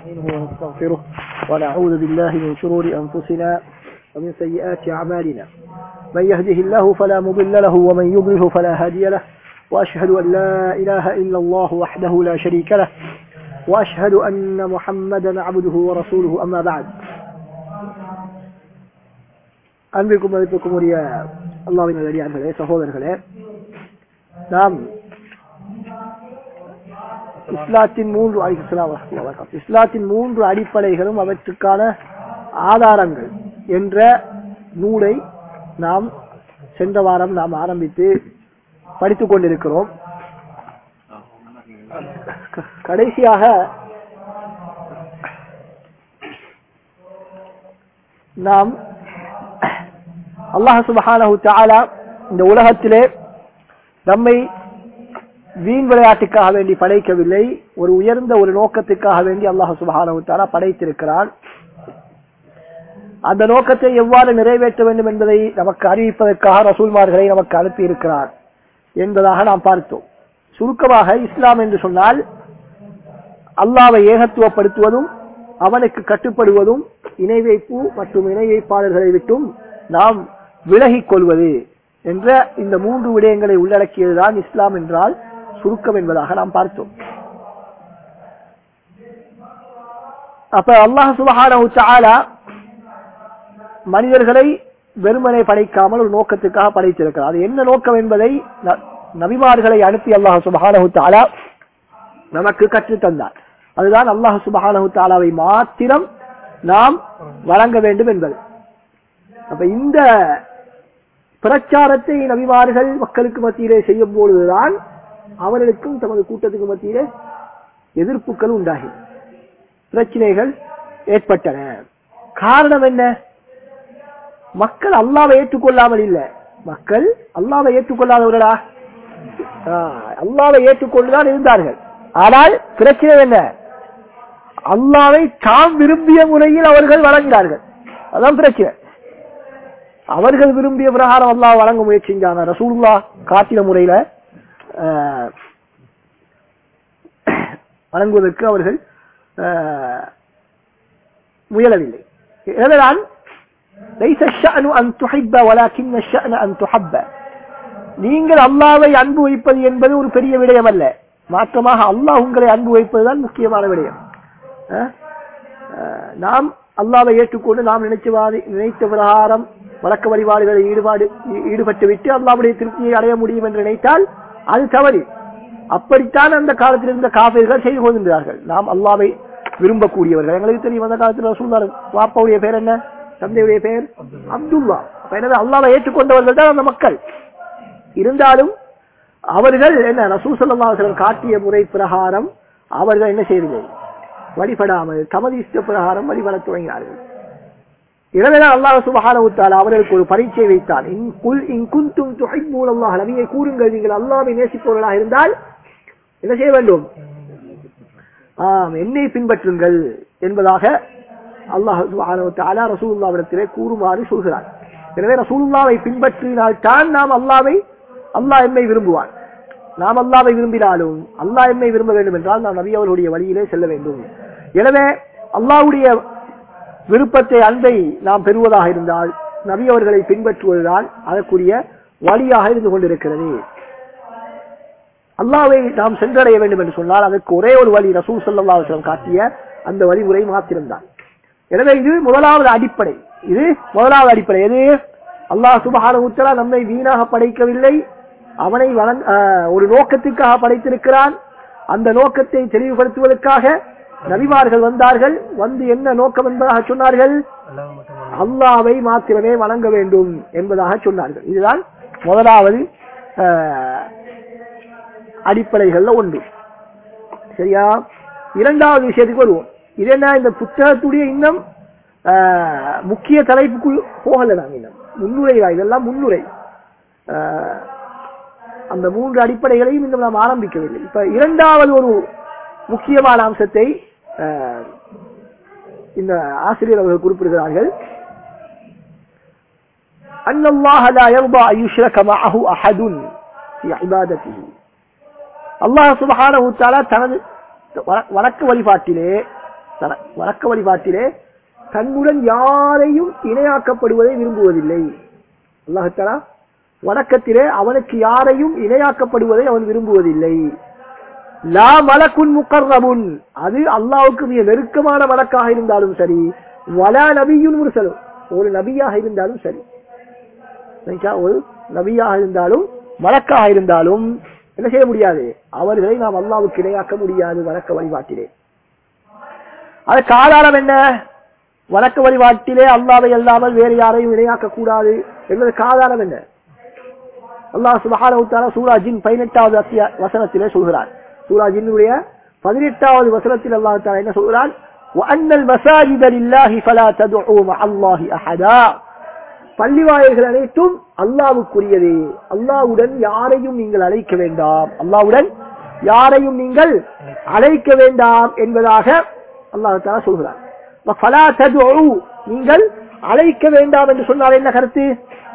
نستعينه ونستغفره ونعوذ بالله من شرور أنفسنا ومن سيئات أعمالنا من يهده الله فلا مضل له ومن يضله فلا هادي له وأشهد أن لا إله إلا الله وحده لا شريك له وأشهد أن محمدا عبده ورسوله أما بعد அன்பிற்கும் மதிப்புக்கும் உரிய அல்லாவின் அடியார்களே சகோதரர்களே நாம் இஸ்லாத்தின் மூன்று அலிஸ்லாம் இஸ்லாத்தின் மூன்று அடிப்படைகளும் அவற்றுக்கான ஆதாரங்கள் என்ற நூலை நாம் சென்ற வாரம் நாம் ஆரம்பித்து படித்துக் கொண்டிருக்கிறோம் கடைசியாக நாம் அல்லாஹ் சுபஹானஹு தஆலா இந்த உலகத்திலே நம்மை வீண் விளையாட்டுக்காக வேண்டி படைக்கவில்லை ஒரு உயர்ந்த ஒரு நோக்கத்துக்காக வேண்டி அல்லாஹ் சுபஹானஹு தஆலா படைத்திருக்கிறான் அந்த நோக்கத்தை எவ்வாறு நிறைவேற்ற வேண்டும் என்பதை நமக்கு அறிவிப்பதற்காக ரசூல்மார்களை நமக்கு அனுப்பி இருக்கிறார் என்பதாக நாம் பார்த்தோம் சுருக்கமாக இஸ்லாம் என்று சொன்னால் அல்லாவை ஏகத்துவப்படுத்துவதும் அவனுக்கு கட்டுப்படுவதும் இணை வைப்பு மற்றும் இணை வைப்பாளர்களை விட்டும் நாம் விலகிக் கொள்வது என்ற இந்த மூன்று விடயங்களை உள்ளடக்கியதுதான் இஸ்லாம் என்றால் சுருக்கம் என்பதாக நாம் பார்த்தோம் அப்ப அல்லாஹ் சுபஹான மனிதர்களை வெறுமனை படைக்காமல் ஒரு நோக்கத்துக்காக படைத்திருக்கிறார் அது என்ன நோக்கம் என்பதை நபிமார்களை அனுப்பி அல்லாஹ் சுபஹானஹு தாலா நமக்கு கற்று தந்தார் அதுதான் அல்லாஹ் சுபஹானஹு தாலாவை மாத்திரம் நாம் வழங்க வேண்டும் என்பது அப்ப இந்த பிரச்சாரத்தை நபிமார்கள் மக்களுக்கு மத்தியிலே செய்யும் பொழுதுதான் அவர்களுக்கும் தமது கூட்டத்துக்கு மத்தியிலே எதிர்ப்புகள் உண்டாகி பிரச்சனைகள் ஏற்பட்டன காரணம் என்ன மக்கள் அல்லாவை ஏற்றுக்கொள்ளாமல் இல்ல மக்கள் அல்லாவை ஏற்றுக்கொள்ளாதவர்களா அல்லாவை ஏற்றுக்கொண்டுதான் இருந்தார்கள் ஆனால் பிரச்சனை என்ன அல்லாவை தாம் விரும்பிய முறையில் அவர்கள் வழங்கினார்கள் அதான் பிரச்சனை அவர்கள் விரும்பிய பிரகாரம் அல்லாஹ் வழங்க முயற்சி செஞ்சாங்க ரசூல்லா காட்டின முறையில வழங்குவதற்கு அவர்கள் முயலவில்லை எனவேதான் நீங்கள் அல்லாவை அன்பு வைப்பது என்பது ஒரு பெரிய விடயம் அல்ல மாற்றமாக அல்லாஹ் உங்களை அன்பு வைப்பதுதான் முக்கியமான விடயம் நாம் அல்லாவை ஏற்றுக்கொண்டு நாம் நினைச்சவாதி நினைத்த பிரகாரம் வழக்க வழிபாடுகளில் ஈடுபாடு ஈடுபட்டு விட்டு அல்லாவுடைய திருப்தியை அடைய முடியும் என்று நினைத்தால் அது தவறு அப்படித்தான் அந்த காலத்தில் இருந்த காவிர்கள் செய்து கொண்டிருந்தார்கள் நாம் அல்லாவை விரும்பக்கூடியவர்கள் எங்களுக்கு தெரியும் அந்த காலத்தில் சொன்னார் வாப்பாவுடைய பேர் என்ன தந்தையுடைய பெயர் அப்துல்லா எனவே அல்லாவை ஏற்றுக்கொண்டவர்கள் தான் அந்த மக்கள் இருந்தாலும் அவர்கள் என்ன ரசூல் சல்லாஹன் காட்டிய முறை பிரகாரம் அவர்கள் என்ன செய்தீர்கள் வழிபடாமல் தமது இஷ்ட பிரகாரம் வழிபட துவங்கினார்கள் எனவேதான் அல்லாஹ் சுபஹானவுத்தால் அவர்களுக்கு ஒரு பரீட்சை வைத்தான் நபியை கூறுங்கள் நீங்கள் அல்லாவை நேசிப்பவர்களாக இருந்தால் என்ன செய்ய வேண்டும் ஆம் என்னை பின்பற்றுங்கள் என்பதாக அல்லாஹ் ரசூல்லாவிடத்திலே கூறுமாறு சொல்கிறார் எனவே ரசூல்லாவை பின்பற்றினால் தான் நாம் அல்லாவை அல்லாஹ் எம்மை விரும்புவான் நாம் அல்லாவை விரும்பினாலும் அல்லாஹ் எம்மை விரும்ப வேண்டும் என்றால் நாம் நபி அவர்களுடைய வழியிலே செல்ல வேண்டும் எனவே அல்லாவுடைய விருப்பத்தை அன்பை நாம் பெறுவதாக இருந்தால் நபி அவர்களை பின்பற்றுவதுதான் அதற்குரிய வழியாக இருந்து கொண்டிருக்கிறது அல்லாவை நாம் சென்றடைய வேண்டும் என்று சொன்னால் அதற்கு ஒரே ஒரு வழி ரசூல் சல்லாஹம் காட்டிய அந்த வழிமுறை மாத்திரம்தான் எனவே இது முதலாவது அடிப்படை இது முதலாவது அடிப்படை எது அல்லாஹ் சுபஹான உத்தரா நம்மை வீணாக படைக்கவில்லை அவனை ஒரு நோக்கத்துக்காக படைத்திருக்கிறான் அந்த நோக்கத்தை தெளிவுபடுத்துவதற்காக நபிமார்கள் வந்தார்கள் வந்து என்ன நோக்கம் என்பதாக சொன்னார்கள் அல்லாவை மாத்திரமே வணங்க வேண்டும் என்பதாக சொன்னார்கள் இதுதான் முதலாவது அடிப்படைகள்ல ஒன்று சரியா இரண்டாவது விஷயத்துக்கு வருவோம் இது என்ன இந்த புத்தகத்துடைய இன்னும் முக்கிய தலைப்புக்குள் போகல நாங்க இன்னும் முன்னுரை இதெல்லாம் முன்னுரை அந்த மூன்று அடிப்படைகளையும் இன்னும் நாம் ஆரம்பிக்கவில்லை இப்ப இரண்டாவது ஒரு முக்கியமான அம்சத்தை இந்த ஆசிரியர் அவர்கள் குறிப்பிடுகிறார்கள் أن الله لا يرضى أن يشرك معه أحد في عبادته அல்லாஹ் சுபஹானஹு தஆலா தனது வணக்க வழிபாட்டிலே தன- வணக்க வழிபாட்டிலே தன்னுடன் யாரையும் இணையாக்கப்படுவதை விரும்புவதில்லை அல்லாஹாலா வணக்கத்திலே அவனுக்கு யாரையும் இணையாக்கப்படுவதை அவன் விரும்புவதில்லை லா மலக்குன் முக்கர்ரபுன் அது அல்லாவுக்கு மிக நெருக்கமான மலக்காக இருந்தாலும் சரி வலா நபியுன் முர்சலும் ஒரு நபியாக இருந்தாலும் சரி சரிங்களா? ஒரு நபியாக இருந்தாலும் மலக்காக இருந்தாலும் என்ன செய்ய முடியாது அவர்களை நாம் அல்லாவுக்கு இணையாக்க முடியாது வணக்க வழிபாட்டிலே அதற்கு ஆதாரம் என்ன வணக்க வழிபாட்டிலே அல்லாவை அல்லாமல் வேறு யாரையும் இணையாக்க கூடாது என்பதற்கு ஆதாரம் என்ன அல்லாஹ் சுபஹானஹு தஆலா சூரா ஜின் 18வது அத்தியா வசனத்திலே சொல்கிறார் சூரா ஜின்னுடைய 18வது வசனத்தில் அல்லாஹ் தஆலா என்ன சொல்கிறான் وَأَنَّ الْمَسَاجِدَ لِلَّهِ فَلَا تَدْعُوا مَعَ اللَّهِ أَحَدًا பள்ளிவாயல்கள் அனைத்தும் அல்லாவுக்குரியதே அல்லாவுடன் யாரையும் நீங்கள் அழைக்க வேண்டாம் அல்லாவுடன் யாரையும் நீங்கள் அழைக்க வேண்டாம் என்பதாக அல்லாஹ் தஆலா சொல்கிறார் فَلَا تَدْعُوا நீங்கள் அழைக்க வேண்டாம் என்று சொன்னால் என்ன கருத்து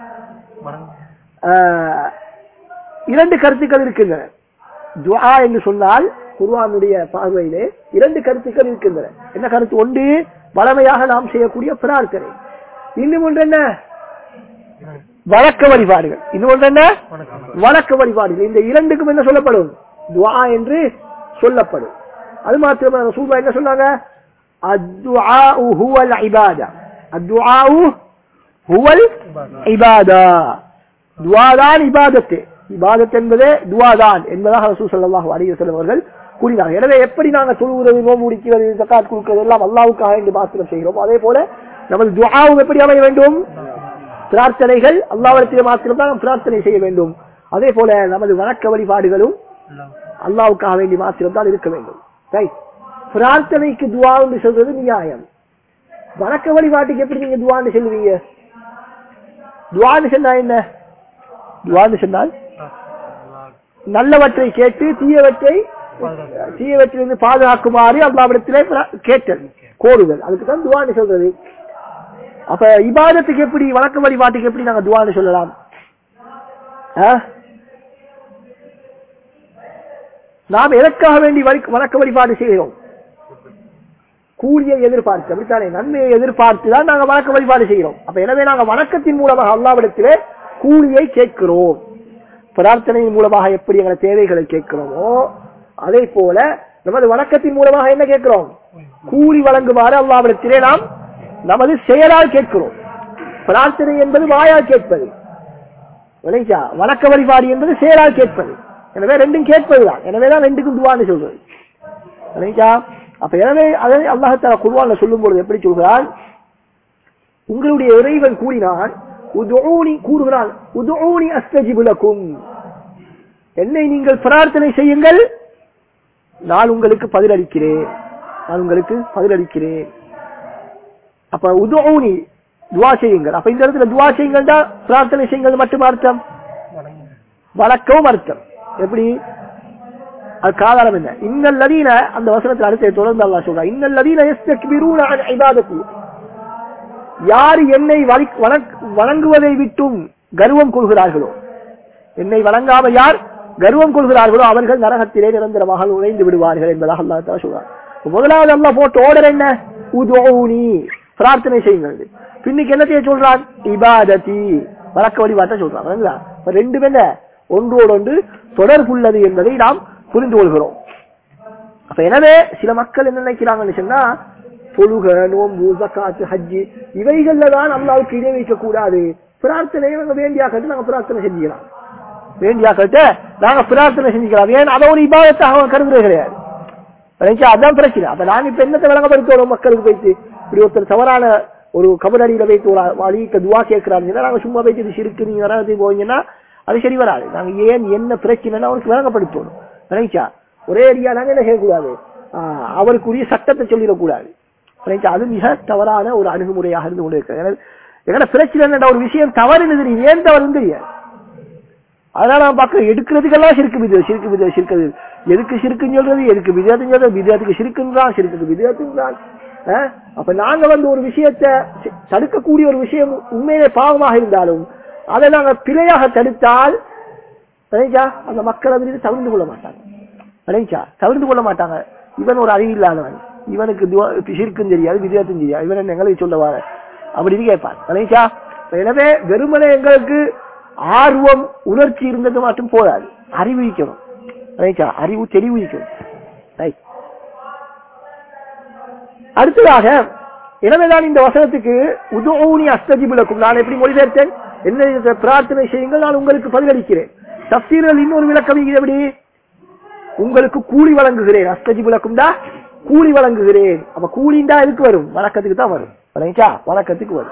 ஆஹ், இரண்டு கருத்துக்கள் இருக்கின்றன துஆ என்று சொன்னால் குர்ஆனுடைய பார்வையிலே இரண்டு கருத்துக்கள் இருக்கின்றன என்ன கருத்து ஒன்று வளமையாக நாம் செய்யக்கூடிய பிரார்த்தனை இன்னும் ஒன்று என்ன வழக்க வழிபாடுகள் இன்னும் ஒன்று என்ன வழக்க வழிபாடுகள் இந்த இரண்டுக்கும் என்ன சொல்லப்படும் துஆ என்று சொல்லப்படும் அது மாத்திரமா ரசூலுல்லாஹ் என்ன சொன்னாங்க அத்துஆஉ ஹுவல் இபாதா அத்துஆஉ ஹுவல் இபாதா துவாதான் இபாதத்து இபாதத் என்பதே துவாதான் என்பதாக ரசூல் ஸல்லல்லாஹு அலைஹி வஸல்லம் அவர்கள் கூறினார் எனவே எப்படி நாங்கள் தொழுகிறது நோம்பு முடிக்கிறது ஜக்காத் கொடுக்கிறது எல்லாம் அல்லாஹ்வுக்காக வேண்டி மாத்திரம் செய்கிறோம் அதே போல நமது துஆவும் எப்படி அமைய வேண்டும் பிரார்த்தனைகள் அல்லாஹ்விடத்திலே மாத்திரம் தான் நாம் பிரார்த்தனை செய்ய வேண்டும் அதே போல நமது வணக்க வழிபாடுகளும் அல்லாஹ்வுக்காக வேண்டி மாத்திரம் தான் இருக்க வேண்டும் ரைட் பிரார்த்தனைக்கு துவா என்று சொல்றது நியாயம் வணக்க வழிபாட்டுக்கு எப்படி நீங்க துவான்னு சொல்லுவீங்க துவான்னு சொன்னா என்ன துவான்னு சொன்னால் நல்லவற்றை கேட்டு தீயவற்றை தீயவற்றிலிருந்து பாதுகாக்குமாறு அல்லாவிடத்திலே பிர- கேட்டல் கோருதல் அதுக்கு தான் துவான்னு சொல்றது அப்ப இபாதத்துக்கு எப்படி வணக்க வழிபாட்டுக்கு எப்படி நாங்க துவான்னு சொல்லலாம் ஆ? நாம் எதற்காக வேண்டி வழி- வணக்க வழிபாடு செய்கிறோம் கூலியை எதிர்பார்த்து அப்படித்தானே நன்மையை எதிர்பார்த்து தான் நாங்க வணக்க வழிபாடு செய்கிறோம் அப்ப எனவே நாங்க வணக்கத்தின் மூலமாக அல்லாவிடத்திலே கூலியை கேட்கிறோம் பிரார்த்தனையின் மூலமாக எப்படி எங்களை தேவைகளை கேட்கிறோமோ அதே போல நமது வணக்கத்தின் மூலமாக என்ன கேட்கிறோம் கூலி வழங்குமாறு அல்லாவிடத்திலே நாம் நமது செயலால் கேட்கிறோம் பிரார்த்தனை என்பது வாயால் கேட்பது விளைச்சா வணக்க வழிபாடு என்பது செயலால் கேட்பது எனவே ரெண்டும் கேட்பதுதான் எனவேதான் ரெண்டுக்கும் துவான்னு சொல்றது விளைச்சா அப்ப எனவே அதை அல்லாஹால குர்வான்ல சொல்லும் பொழுது எப்படி சொல்கிறான் உங்களுடைய இறைவன் கூறினான் உதுஊனி கூறுகிறான் உதுஊனி அஸ்தஜிபு லக்கும் என்னை நீங்கள் பிரார்த்தனை செய்யுங்கள் நான் உங்களுக்கு பதிலளிக்கிறேன் நான் உங்களுக்கு பதிலளிக்கிறேன் அப்ப உதுஊனி துவா செய்யுங்கள் அப்ப இந்த இடத்துல துவா செய்யுங்கள் தான் பிரார்த்தனை செய்யுங்கள் மட்டும் அர்த்தம் வழக்கவும் அர்த்தம் எப்படி அதுக்கு ஆதாரம் என்ன இன்னல் லதீன அந்த வசனத்தில் அடுத்து தொடர்ந்து அல்லாஹ் சொல்றான் இன்னல் லதீன யஸ்தக்பிரூன அன் இபாதத்தி யார் என்னை வழி- வணக்- வணங்குவதை விட்டும் கர்வம் கொள்கிறார்களோ என்னை வணங்காம யார் கர்வம் கொள்கிறார்களோ அவர்கள் நரகத்திலே நிரந்தரமாக நுழைந்து விடுவார்கள் என்பதாக அல்லாஹ் தஆலா சொல்றார் இப்ப முதலாவது அல்லாஹ் போட்ட ஆர்டர் என்ன உதுஊனி பிரார்த்தனை செய்யுங்கள் பின்னுக்கு என்னத்தைய சொல்றான் இபாததி வழக்க வழிபாட்டை சொல்றான் விளங்குதா? இப்ப ரெண்டும் என்ன ஒன்றோடு ஒன்று தொடர்புள்ளது என்பதை நாம் புரிந்து கொள்கிறோம் அப்ப எனவே சில மக்கள் என்ன நினைக்கிறாங்கன்னு சொன்னா தொழுக நோம்பு ஜக்காத்து ஹஜ்ஜி இவைகள்ல தான் அல்லாவுக்கு இணை வைக்க கூடாது பிரார்த்தனை நாங்க வேண்டியாக்கிட்டு நாங்க பிரார்த்தனை செஞ்சுக்கலாம் வேண்டியாக்கிட்டு நாங்க பிரார்த்தனை செஞ்சுக்கலாம் ஏன் அதை ஒரு இபாதத்தாக அவன் கருதுறது கிடையாது விளங்கிச்சா? அதான் பிரச்சனை அப்ப நாங்க இப்ப என்னத்தை விளங்கப்படுத்தோம் மக்களுக்கு போயிட்டு இப்படி ஒருத்தர் தவறான ஒரு கபரடியில வைத்து ஒரு வழியிட்ட துவா கேட்கிறாருன்னா நாங்க சும்மா போயிட்டு இது சிறுக்கு நீங்க நரகத்துக்கு போவீங்கன்னா அது சரி வராது நாங்க ஏன் என்ன பிரச்சனைன்னு அவருக்கு விளங்கப்படுத்தணும் விளங்கிச்சா ஒரே அடியா நாங்க என்ன செய்யக்கூடாது ஆஹ், அவருக்குரிய சட்டத்தை சொல்லிடக்கூடாது விளங்கிச்சா? அது மிக தவறான ஒரு அணுகுமுறையாக இருந்து கொண்டு இருக்கு எங்கட பிரச்சனை என்னடா ஒரு விஷயம் தவறுன்னு தெரியும் ஏன் தவறுன்னு தெரியாது அதனால நான் பார்க்க எடுக்கிறதுக்கெல்லாம் சிறுக்கு விது சிறுக்கு விது சிறுக்கு விது எதுக்கு சிறுக்குன்னு சொல்றது எதுக்கு விதத்துன்னு சொல்றது விதத்துக்கு சிறுக்குன்றான் சிறுக்குக்கு விதத்துன்றான் அஹ்? அப்ப நாங்க வந்து ஒரு விஷயத்தை சி- தடுக்கக்கூடிய ஒரு விஷயம் உண்மையிலே பாவமாக இருந்தாலும் அதை நாங்க பிழையாக தடுத்தால் விளைஞ்சா அந்த மக்கள் அதிலிருந்து தவிர்ந்து கொள்ள மாட்டாங்க விளைஞ்சா தவிர்த்து கொள்ள மாட்டாங்க இவன் ஒரு அறிவு இல்லாதவன் இவனுக்கு துவா- பிசிருக்கும் தெரியாது விஜயத்தும் தெரியாது இவன் என்ன எங்களுக்கு சொல்ல வர அப்படின்னு கேட்பான் கணேஷா எனவே வெறுமனே எங்களுக்கு ஆர்வம் உணர்ச்சி இருந்தது மட்டும் போதாது அறிவு வைக்கணும் கணேஷா அறிவு தெளிவு வைக்கணும் ரைட் அடுத்ததாக எனவேதான் இந்த வசனத்துக்கு உதோனி அஸ்தஜிபுலக்கும் நான் எப்படி மொழிபெயர்த்தேன் என்ன இந்த பிரார்த்தனை செய்யுங்கள் நான் உங்களுக்கு பதிலளிக்கிறேன் தப்சீர்கள் இன்னொரு விளக்கம் இது எப்படி உங்களுக்கு கூலி வழங்குகிறேன் அஸ்தஜிபுலக்கும் தான் கூலி வழங்குகிறேன் அப்ப கூலிண்டா எதுக்கு வரும் வணக்கத்துக்கு தான் வரும் வணங்கிச்சா வணக்கத்துக்கு வரும்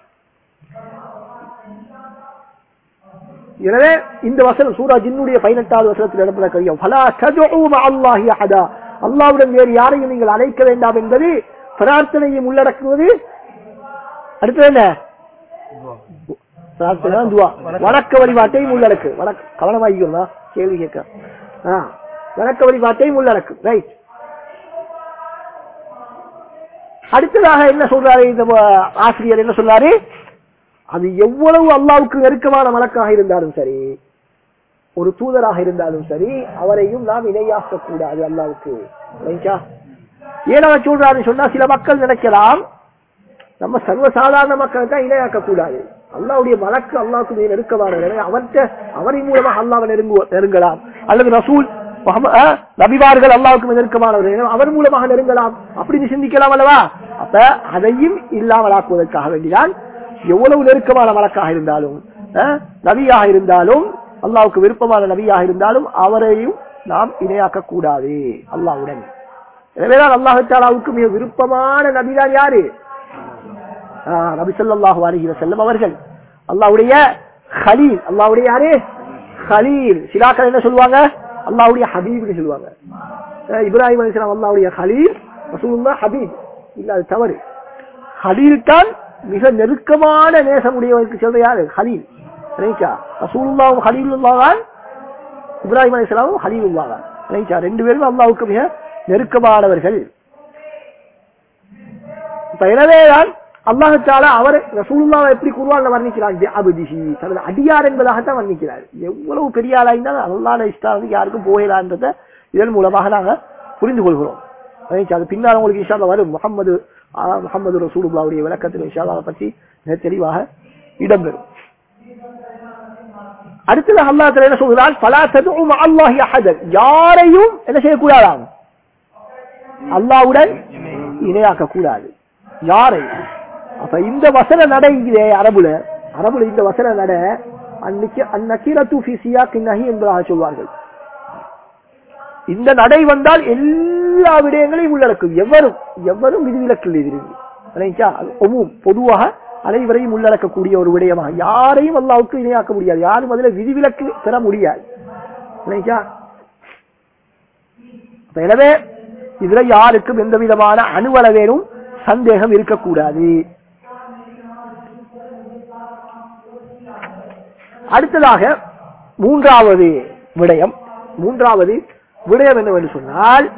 எனவே இந்த வசனம் சூரா ஜின்னுடைய பதினெட்டாவது வசனத்தில் இடம்பெற கரியம் ஃபலா ததுஉ மஅல்லாஹி அஹதா அல்லாஹ்வுடன் வேறு யாரையும் நீங்கள் அழைக்க வேண்டாம் என்பது பிரார்த்தனையும் உள்ளடக்குவது அடுத்தது என்ன பிரார்த்தனை துவா வணக்க வழிபாட்டையும் உள்ளடக்கு வணக்க கவனமாகிக்கணுமா கேள்வி கேட்க ஆ, வணக்க வழிபாட்டையும் உள்ளடக்கு ரைட் அடுத்ததாக என்ன சொல்றாரு இந்த வ- ஆசிரியர் என்ன சொல்றாரு அது எவ்வளவு அல்லாவுக்கு நெருக்கமான மலக்காக இருந்தாலும் சரி ஒரு தூதராக இருந்தாலும் சரி அவரையும் நாம் இணையாக்க கூடாது அல்லாவுக்கு ரைட்டா? ஏன் அவர் சொல்றாரு சொன்னா சில மக்கள் நினைக்கலாம் நம்ம சர்வசாதாரண மக்கள் தான் இணையாக்க கூடாது அல்லாவுடைய மலக்கு அல்லாவுக்கு மிக நெருக்கமானவர் எனவே அவர்கிட்ட அவரின் மூலமாக அல்லாவை நெருங்கு நெருங்கலாம் அல்லது ரசூல் முஹம்ம- ஆ, நபிமார்கள் அல்லாவுக்கு மிக நெருக்கமானவர் எனவே அவர் மூலமாக நெருங்கலாம் அப்படின்னு சிந்திக்கலாம் அல்லவா அப்ப அதையும் இல்லாமலாக்குவதற்காக வேண்டிதான் எவ்வளவு நெருக்கமான வழக்காக இருந்தாலும் ஆ, நபியாக இருந்தாலும் அல்லாவுக்கு விருப்பமான நபியாக இருந்தாலும் அவரையும் நாம் இணையாக்க கூடாது அல்லாவுடன் எனவேதான் அல்லாஹு தாலாவுக்கு மிக விருப்பமான நபிதான் யாரு ஆஹ் நபி ஸல்லல்லாஹு அலைஹி வஸல்லம் அவர்கள் அல்லாஹ்வுடைய கலீல் அல்லாஹ்வுடைய யாரு கலீல் சிலாக்கள் என்ன சொல்லுவாங்க அல்லாஹ்வுடைய ஹபீப்னு சொல்லுவாங்க அஹ் இப்ராஹிம் அலைஹிஸ்ஸலாம் அல்லாஹ்வுடைய கலீல் ரசூலுல்லாஹ் ஹபீப் இல்ல அது தவறு ஹலீல் தான் மிக நெருக்கமான நேசம் உடையவருக்கு சொல்ற யாரு ஹலீல் ரைட்டா ரசூலுல்லாஹும் ஹலீலுல்லாஹ் தான் இப்ராஹிம் அலைஹிஸ்ஸலாமும் ஹலீலுல்லாஹ் தான் ரைட்டா ரெண்டு பேரும் அல்லாஹ்வுக்கு மிக நெருக்கமானவர்கள் இப்ப எனவேதான் அல்லாஹால அவர் ரசூலுல்லாவை எப்படி குருவான வர்ணிக்கிறார் அபதிஷி தனது அடியார் என்பதாகத்தான் வர்ணிக்கிறார் எவ்வளவு பெரிய ஆளா இருந்தாலும் அல்லாத இஷ்டம் யாருக்கும் போகலான்றத இதன் மூலமாக நாங்க புரிந்து கொள்கிறோம் ரைட், அது பின்னால் உங்களுக்கு இஷால வரும் முகமது முகமது ரசூலுல்லாவுடைய விளக்கத்தில் இஷாலாவை பற்றி மிக தெளிவாக இடம்பெறும் அடுத்தது அல்லாஹ் தஆலா என்ன சொல்கிறார் ஃபலா ததுஉ மஅல்லாஹி அஹதன் யாரையும் என்ன செய்யக்கூடாதாம் அல்லாஹ்வுடன் இணையாக்க கூடாது யாரை அப்ப இந்த வசன நடை இதே அரபுல அரபுல இந்த வசன நட அன்னைக்கு அந்நக்கீரத்து ஃபி சியாக் நஹி என்பதாக சொல்வார்கள் இந்த நடை வந்தால் எல்லா விடயங்களையும் உள்ளடக்கும் எவரும் எவரும் விதிவிலக்கில் எதிர்ப்பு பொதுவாக அனைவரையும் உள்ளடக்கக்கூடிய ஒரு விடயமாக யாரையும் அல்லாவுக்கு இணையாக்க முடியாது யாரும் அதுல விதிவிலக்கு பெற முடியாது இல்லைங்களா? அப்ப எனவே இதுல யாருக்கும் எந்த விதமான அணுவளவேனும் சந்தேகம் இருக்கக்கூடாது அடுத்ததாக மூன்றாவது விடயம் மூன்றாவது விடயம் என்னவென்று சொன்னால்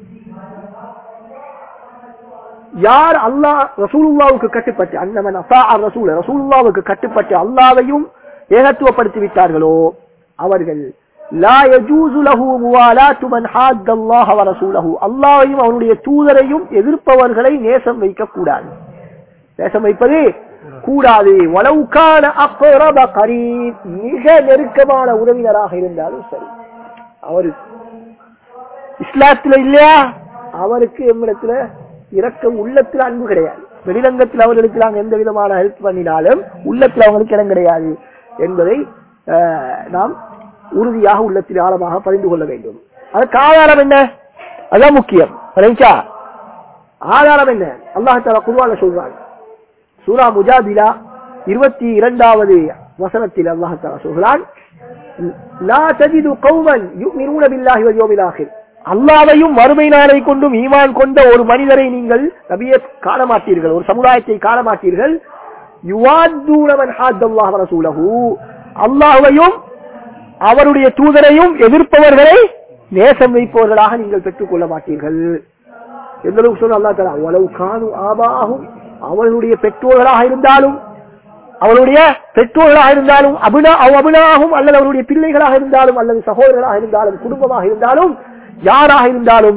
யார் அல்லாஹ் ரசூலுல்லாவுக்கு கட்டுப்பட்டு அன்னவன் அசா ரசூல ரசூலுல்லாவுக்கு கட்டுப்பட்டு அல்லாவையும் ஏகத்துவப்படுத்தி விட்டார்களோ அவர்கள் லா யஜூசு லஹு முவாலாத்து மன் ஹாத்த அல்லாஹ் வ ரசூலஹு அல்லாஹ்வையும் அவனுடைய தூதரையும் எதிர்ப்பவர்களை நேசம் வைக்க கூடாது நேசம் வைப்பது கூடாது வலவுக்கான அக்கரப கரீப் மிக நெருக்கமான உறவினராக இருந்தாலும் சரி அவரு இஸ்லாத்துல இல்லையா அவருக்கு எம்மிடத்துல இரக்கம் உள்ளத்துல அன்பு கிடையாது வெளிரங்கத்தில் அவர்களுக்கு நாங்கள் எந்த விதமான ஹெல்ப் பண்ணினாலும் உள்ளத்தில் அவங்களுக்கு இடம் கிடையாது என்பதை அஹ், நாம் உறுதியாக உள்ளத்தில் ஆழமாக பதிந்து கொள்ள வேண்டும் அதுக்கு ஆதாரம் என்ன அதான் முக்கியம் ரைட்டா ஆதாரம் என்ன அல்லாஹால குருவான சொல்றாங்க சூரா முஜாதிலா இருபத்தி இரண்டாவது வசனத்தில் அல்லாஹால சொல்கிறான் லா தஜிது கௌமன் யுமினூன பில்லாஹி வல் யௌமில் ஆகிர் அல்லாவையும் மறுமை நாளை கொண்டும் ஈமான் கொண்ட ஒரு மனிதரை நீங்கள் நபியை காண மாட்டீர்கள் ஒரு சமுதாயத்தை காண மாட்டீர்கள் யுவாத்தூனவன் ஹாத்தல்லாஹ் ரசூலஹு அல்லாஹ்வையும் அவருடைய தூதரையும் எதிர்ப்பவர்களை நேசம் வைப்பவர்களாக நீங்கள் பெற்றுக் கொள்ள மாட்டீர்கள் எந்த அளவுக்கு சொல்ல அல்லா தலா உளவு காணும் ஆபாகும் அவர்களுடைய பெற்றோர்களாக இருந்தாலும் அவருடைய பெற்றோர்களாக இருந்தாலும் அபினா அபினாகும் அல்லது அவருடைய பிள்ளைகளாக இருந்தாலும் அல்லது சகோதரர்களாக இருந்தாலும் குடும்பமாக இருந்தாலும் யாராக இருந்தாலும்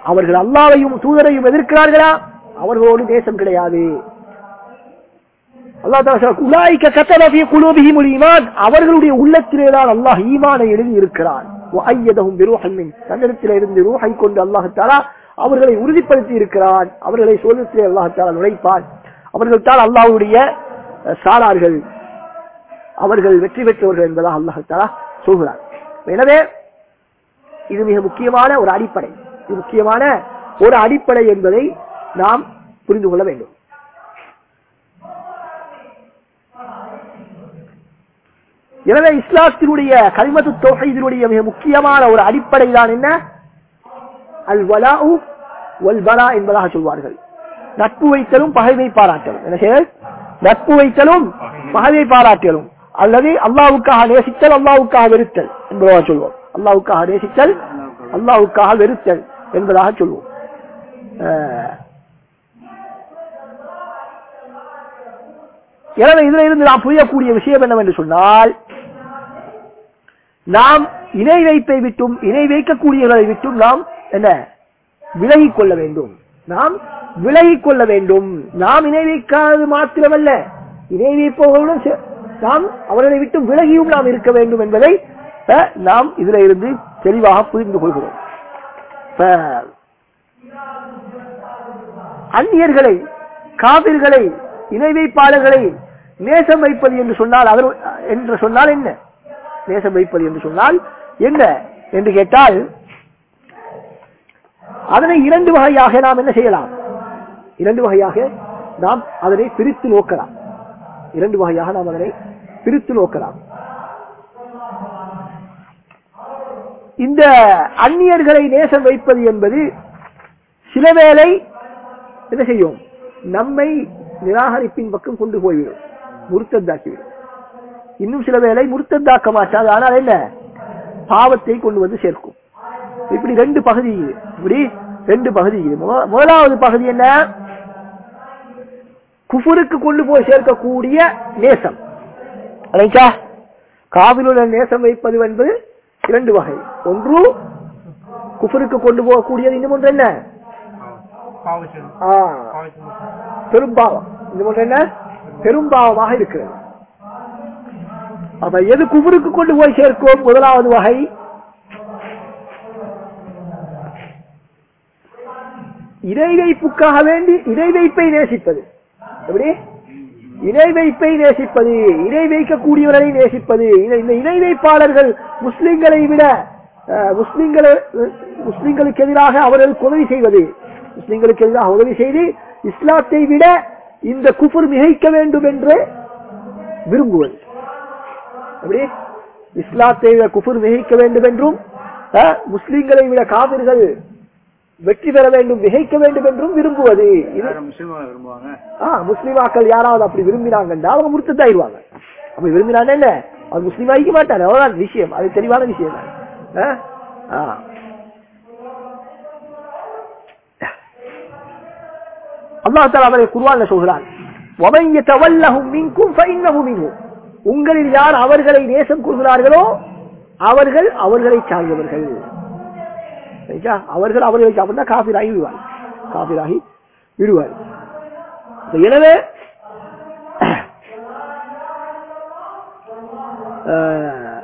அவர்கள் அல்லாவையும் தூதரையும் எதிர்க்கிறார்களா அவர்களோடு தேசம் கிடையாது அல்லாஹ் தஆலா சொல்றார், "உலாயிக கத்தப ஃபீ குலூபிஹிமுல் ஈமான்." அவர்களுடைய உள்ளத்திலே தான் அல்லாஹ் ஈமானை எழுதி இருக்கிறான் வஅய்யதஹும் பிருஹின் மின். தன்னிடத்திலே இருந்து ரூஹை கொண்டு அல்லாஹ் தஆலா அவர்களை உறுதிப்படுத்தி இருக்கிறான் அவர்களை சொர்க்கத்திலே அல்லாஹ் தஆலா நுழைப்பான் அவர்கள் தான் அல்லாஹ்வுடைய அஹ், சாரார்கள் அவர்கள் வெற்றி பெற்றவர்கள் என்பதாக அல்லாஹ் தஆலா சொல்கிறார் எனவே இது மிக முக்கியமான ஒரு அடிப்படை இது முக்கியமான ஒரு அடிப்படை என்பதை நாம் புரிந்து கொள்ள வேண்டும் எனவே இஸ்லாத்தினுடைய கலிமத்து தொகையினுடைய மிக முக்கியமான ஒரு அடிப்படை தான் என்ன அல் வலாஉ வல் பலா என்பதாக சொல்வார்கள் நட்பு வைத்தலும் பகைமை பாராட்டலும் என்ன செய்ய நட்பு வைத்தலும் பகைமை பாராட்டலும் அல்லது அல்லாவுக்காக நேசித்தல் அல்லாவுக்காக வெறுத்தல் என்பதாக சொல்வோம் அல்லாவுக்காக நேசித்தல் அல்லாவுக்காக வெறுத்தல் என்பதாக சொல்வோம் அஹ், எனவே இதுல இருந்து நாம் புரியக்கூடிய விஷயம் என்னவென்று சொன்னால் நாம் இணை வைப்பை விட்டும் இணை வைக்கக்கூடியவர்களை விட்டும் நாம் என்ன விலகிக் கொள்ள வேண்டும் நாம் விலகிக் கொள்ள வேண்டும் நாம் இணை வைக்காதது மாத்திரமல்ல இணை வைப்பவர்களுடன் சே- நாம் அவர்களை விட்டு விலகியும் நாம் இருக்க வேண்டும் என்பதை அஹ், நாம் இதுல இருந்து தெளிவாக புரிந்து கொள்கிறோம் இப்ப, அந்நியர்களை காவிர்களை இணை வைப்பாளர்களை நேசம் வைப்பது என்று சொன்னால் அவர் என்று சொன்னால் என்ன நேசம் வைப்பது என்று சொன்னால் என்ன என்று கேட்டால் அதனை இரண்டு வகையாக நாம் என்ன செய்யலாம் இரண்டு வகையாக நாம் அதனை பிரித்து நோக்கலாம் இரண்டு வகையாக நாம் அதனை பிரித்து நோக்கலாம் இந்த அந்நியர்களை நேசம் வைப்பது என்பது சில வேளை என்ன செய்யும் நம்மை நிராகரிப்பின் பக்கம் கொண்டு போய்விடும் முருத்தத்தாக்கிவிடும் இன்னும் சில வேளை முருத்தத்தாக்க மாட்டாது ஆனால் என்ன பாவத்தை கொண்டு வந்து சேர்க்கும் இப்படி ரெண்டு பகுதி இது. இப்படி ரெண்டு பகுதி இது. முத- முதலாவது பகுதி என்ன குஃபுருக்கு கொண்டு போய் சேர்க்கக்கூடிய நேசம் அலைக்கா காவிலுடன் நேசம் வைப்பது என்பது இரண்டு வகை ஒன்று குஃபுருக்கு கொண்டு போகக்கூடியது இன்னும் ஒன்று என்ன பாவச்சல் ஆ, பாவச்சல் பெரும்பாவம் இன்னும் ஒன்று என்ன பெரும்பாவமாக இருக்கிறது அப்ப எது குஃபுருக்கு கொண்டு போய் சேர்க்கும் முதலாவது வகை இணை வைப்புக்காக வேண்டி இணை வைப்பை நேசிப்பது எப்படி இணை வைப்பை நேசிப்பது இணை வைக்கக்கூடியவர்களை நேசிப்பது இந்த- இந்த இணை வைப்பாளர்கள் முஸ்லிம்களை விட அஹ், முஸ்லிம்களை முஸ்லிம்களுக்கு எதிராக அவர்களுக்கு உதவி செய்வது முஸ்லிம்களுக்கு எதிராக உதவி செய்து இஸ்லாத்தை விட இந்த குஃபர் மிகைக்க வேண்டும் என்று விரும்புவது எப்படி இஸ்லாத்தை விட குஃபர் மிகைக்க வேண்டும் என்றும் அஹ், முஸ்லிம்களை விட காவிர்கள் வெற்றி பெற வேண்டும் மிகைக்க வேண்டும் என்றும் விரும்புவது இது யாரும் முஸ்லீமாக விரும்புவாங்க ஆ முஸ்லிமாக்கள் யாராவது அப்படி விரும்பினாங்கன்னா அவங்க முருத்தத்தாயிருவாங்க அப்படி விரும்பினாங்க என்ன அவர் முஸ்லீம் ஆகிக்க மாட்டாரு அவ்வளவுதான் விஷயம் அது தெளிவான விஷயம் தான் ஆ? ஆ. அல்லாஹ் தஆலா அவரை குர்ஆன்ல சொல்கிறான் وَمَن يَتَوَلَّهُم مِّنكُمْ فَإِنَّهُ مِنْهُمْ உங்களில் யார் அவர்களை நேசம் கொள்கிறார்களோ அவர்கள் அவர்களை சார்ந்தவர்கள் சரிங்களா? அவர்கள் அவர்களை சாப்பிட்டா காபிராகி விடுவார் காபிராகி விடுவார் அப்ப எனவே அஹ்,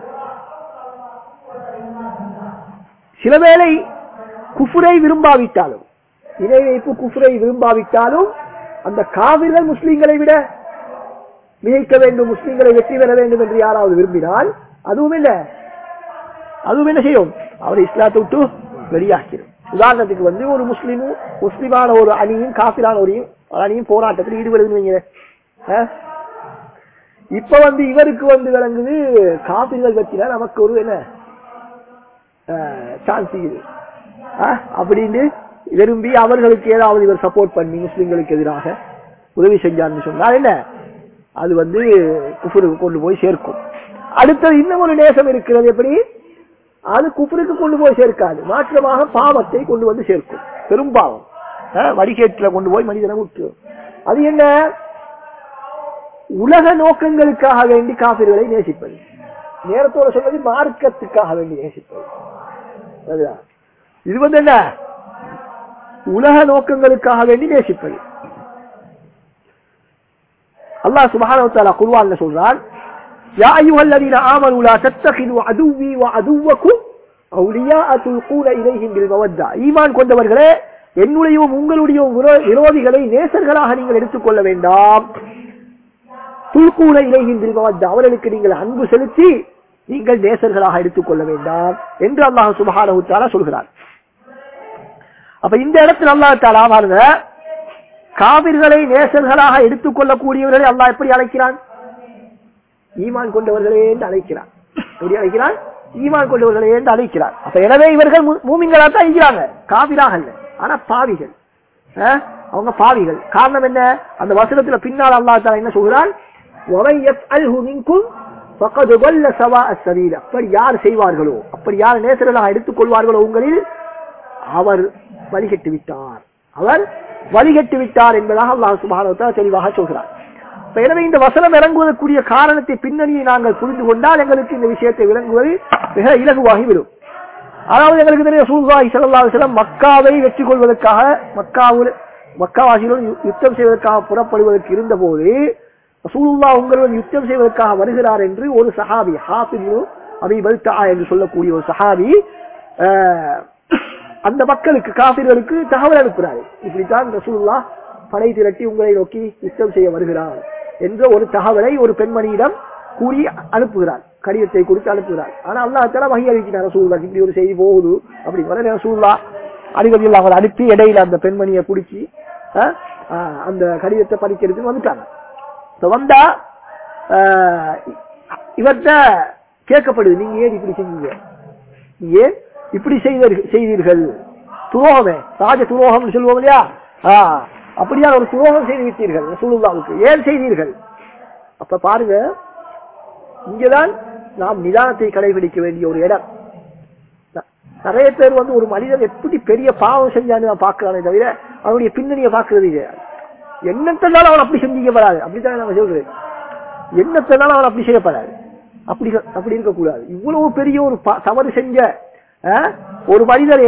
சில வேளை குஃபுரை விரும்பாவிட்டாலும் இணை வைப்பு குஃபுரை விரும்பாவிட்டாலும் அந்த காவிர்கள் முஸ்லிம்களை விட மிகைக்க வேண்டும் முஸ்லிம்களை வெற்றி பெற வேண்டும் என்று யாராவது விரும்பினால் அதுவும் இல்ல அதுவும் என்ன செய்யும் அவரை இஸ்லாத்தை விட்டு வெளியாக்கிடும் உதாரணத்துக்கு வந்து ஒரு முஸ்லிமும் முஸ்லிமான ஒரு அணியும் காபிரான ஒரு ஒரு அணியும் போராட்டத்தில் ஈடுபடுதுன்னு வைங்க. ஆ? இப்ப வந்து இவருக்கு வந்து விளங்குது காபிர்கள் வச்சுனா நமக்கு ஒரு என்ன சான்ஸ் இது ஆ? அப்படின்னு விரும்பி அவர்களுக்கு ஏதாவது இவர் சப்போர்ட் பண்ணி முஸ்லிம்களுக்கு எதிராக உதவி செஞ்சார்னு சொன்னால் என்ன அது வந்து குஃபருக்கு கொண்டு போய் சேர்க்கும் அடுத்தது இன்னும் ஒரு நேசம் இருக்கிறது எப்படி அது குஃபருக்கு கொண்டு போய் சேர்க்காது மாற்றமாக பாவத்தை கொண்டு வந்து சேர்க்கும் பெரும்பாவம் ஆ, வடிகேட்டுல கொண்டு போய் மனிதனை விட்டு அது என்ன உலக நோக்கங்களுக்காக வேண்டி காபிர்களை நேசிப்பது நேரத்தோட சொன்னது மார்க்கத்துக்காக வேண்டி நேசிப்பது அதுதான். இது வந்து என்ன உலக நோக்கங்களுக்காக வேண்டி நேசிப்பது அல்லாஹ் சுப்ஹானஹு வ தஆலா குர்ஆன்ல சொல்றான் யா அய்யுஹல்லதீன ஆமனு லா தத்தகிது அதுவி வ அதுவக்கும் அவுலியாஅ துல்கூன இலைஹிம் பில் மவத்தா ஈமான் கொண்டவர்களே என்னுடையும் உங்களுடைய விரோ- விரோதிகளை நேசர்களாக நீங்கள் எடுத்துக்கொள்ள வேண்டாம் துல்கூன இலைஹிம் பில் மவத்தா அவர்களுக்கு நீங்கள் அன்பு செலுத்தி நீங்கள் நேசர்களாக எடுத்துக்கொள்ள வேண்டாம் என்று அல்லாஹ் சுப்ஹானஹு வ தஆலா சொல்கிறார் அப்ப இந்த இடத்தில் அல்லாஹ் தஆலா பாருங்க காவிர்களை நேசர்களாக எடுத்துக்கொள்ளக்கூடியவர்களை அல்லாஹ் எப்படி அழைக்கிறான் ஈமான் கொண்டவர்களே என்று அழைக்கிறான் எப்படி அழைக்கிறான் ஈமான் கொண்டவர்களே என்று அழைக்கிறான் அப்ப எனவே இவர்கள் மூமிங்களா தான் இருக்கிறாங்க காவிராக அல்ல ஆனா பாவிகள் அஹ், அவங்க பாவிகள் காரணம் என்ன அந்த வசனத்துல பின்னால் அல்லாஹ் தஆலா என்ன சொல்கிறான் وَمَن يَفْعَلْهُ مِنكُمْ فَقَدْ ضَلَّ سَوَاءَ السَّبِيلِ அப்படி யார் செய்வார்களோ அப்படி யார் நேசர்களாக எடுத்துக் கொள்வார்களோ உங்களில் அவர் வழிகட்டு விட்டார் அவர் வழிகட்டு விட்டார் என்பதாக அல்லாஹ் சுப்ஹானஹு வ தஆலா தெளிவாக சொல்கிறார் இப்ப எனவே இந்த வசனம் இறங்குவதற்குரிய காரணத்தை பின்னணியை நாங்கள் புரிந்து கொண்டால் எங்களுக்கு இந்த விஷயத்தை விளங்குவது மிக இலகுவாகிவிடும் அதாவது எங்களுக்கு தெரியும் சூழ்வாய் செல்லாம் மக்காவை வெற்றி கொள்வதற்காக மக்காவில் மக்காவாசிகளுடன் யு- யுத்தம் செய்வதற்காக புறப்படுவதற்கு இருந்தபோது ரசூலுல்லா உங்களுடன் யுத்தம் செய்வதற்காக வருகிறார் என்று ஒரு சஹாபி ஹாஃபிபு அபி பல்தா என்று சொல்லக்கூடிய ஒரு சஹாபி அஹ், அந்த மக்களுக்கு காபிர்களுக்கு தகவல் அனுப்புகிறார் இப்படித்தான் ரசூலுல்லா படை திரட்டி உங்களை நோக்கி யுத்தம் செய்ய வருகிறார் என்ற ஒரு தகவலை ஒரு பெண்மணியிடம் கூறி அனுப்புகிறார் கடிதத்தை கொடுத்து அனுப்புகிறார் ஆனா அல்லாஹ் தலா வகை அறிவிக்கிறார் ரசூல்லா இப்படி ஒரு செய்தி போகுது அப்படி வர ரசூல்லா அடிக்கடி அவர் அனுப்பி இடையில அந்த பெண்மணியை பிடிச்சி அஹ், அஹ், அந்த கடிதத்தை படிக்கிறதுக்கு வந்துட்டாங்க இப்ப வந்தா ஆஹ், இவர்ட்ட கேட்கப்படுது நீங்க ஏன் இப்படி செஞ்சீங்க நீங்க ஏன் இப்படி செய்தீர்கள் செய்தீர்கள் துரோகமே ராஜ துரோகம்னு சொல்லுவோம் இல்லையா ஆ, அப்படியா ஒரு துரோகம் செய்து விட்டீர்கள் ரசூலுல்லாவுக்கு ஏன் செய்தீர்கள் அப்ப பாருங்க இங்கதான் நாம் நிதானத்தை கடைபிடிக்க வேண்டிய ஒரு இடம் ந- நிறைய பேர் வந்து ஒரு மனிதன் எப்படி பெரிய பாவம் செஞ்சான்னு நான் பார்க்கலானே தவிர அவனுடைய பின்னணியை பார்க்கறது கிடையாது என்னத்தனால அவன் அப்படி செஞ்சிக்கப்படாது அப்படித்தான் நம்ம சொல்றேன் என்னத்தனால அவன் அப்படி செய்யப்படாது அப்படி அப்படி இருக்கக்கூடாது இவ்வளவு பெரிய ஒரு ப- தவறு செஞ்ச அஹ், ஒரு மனிதரே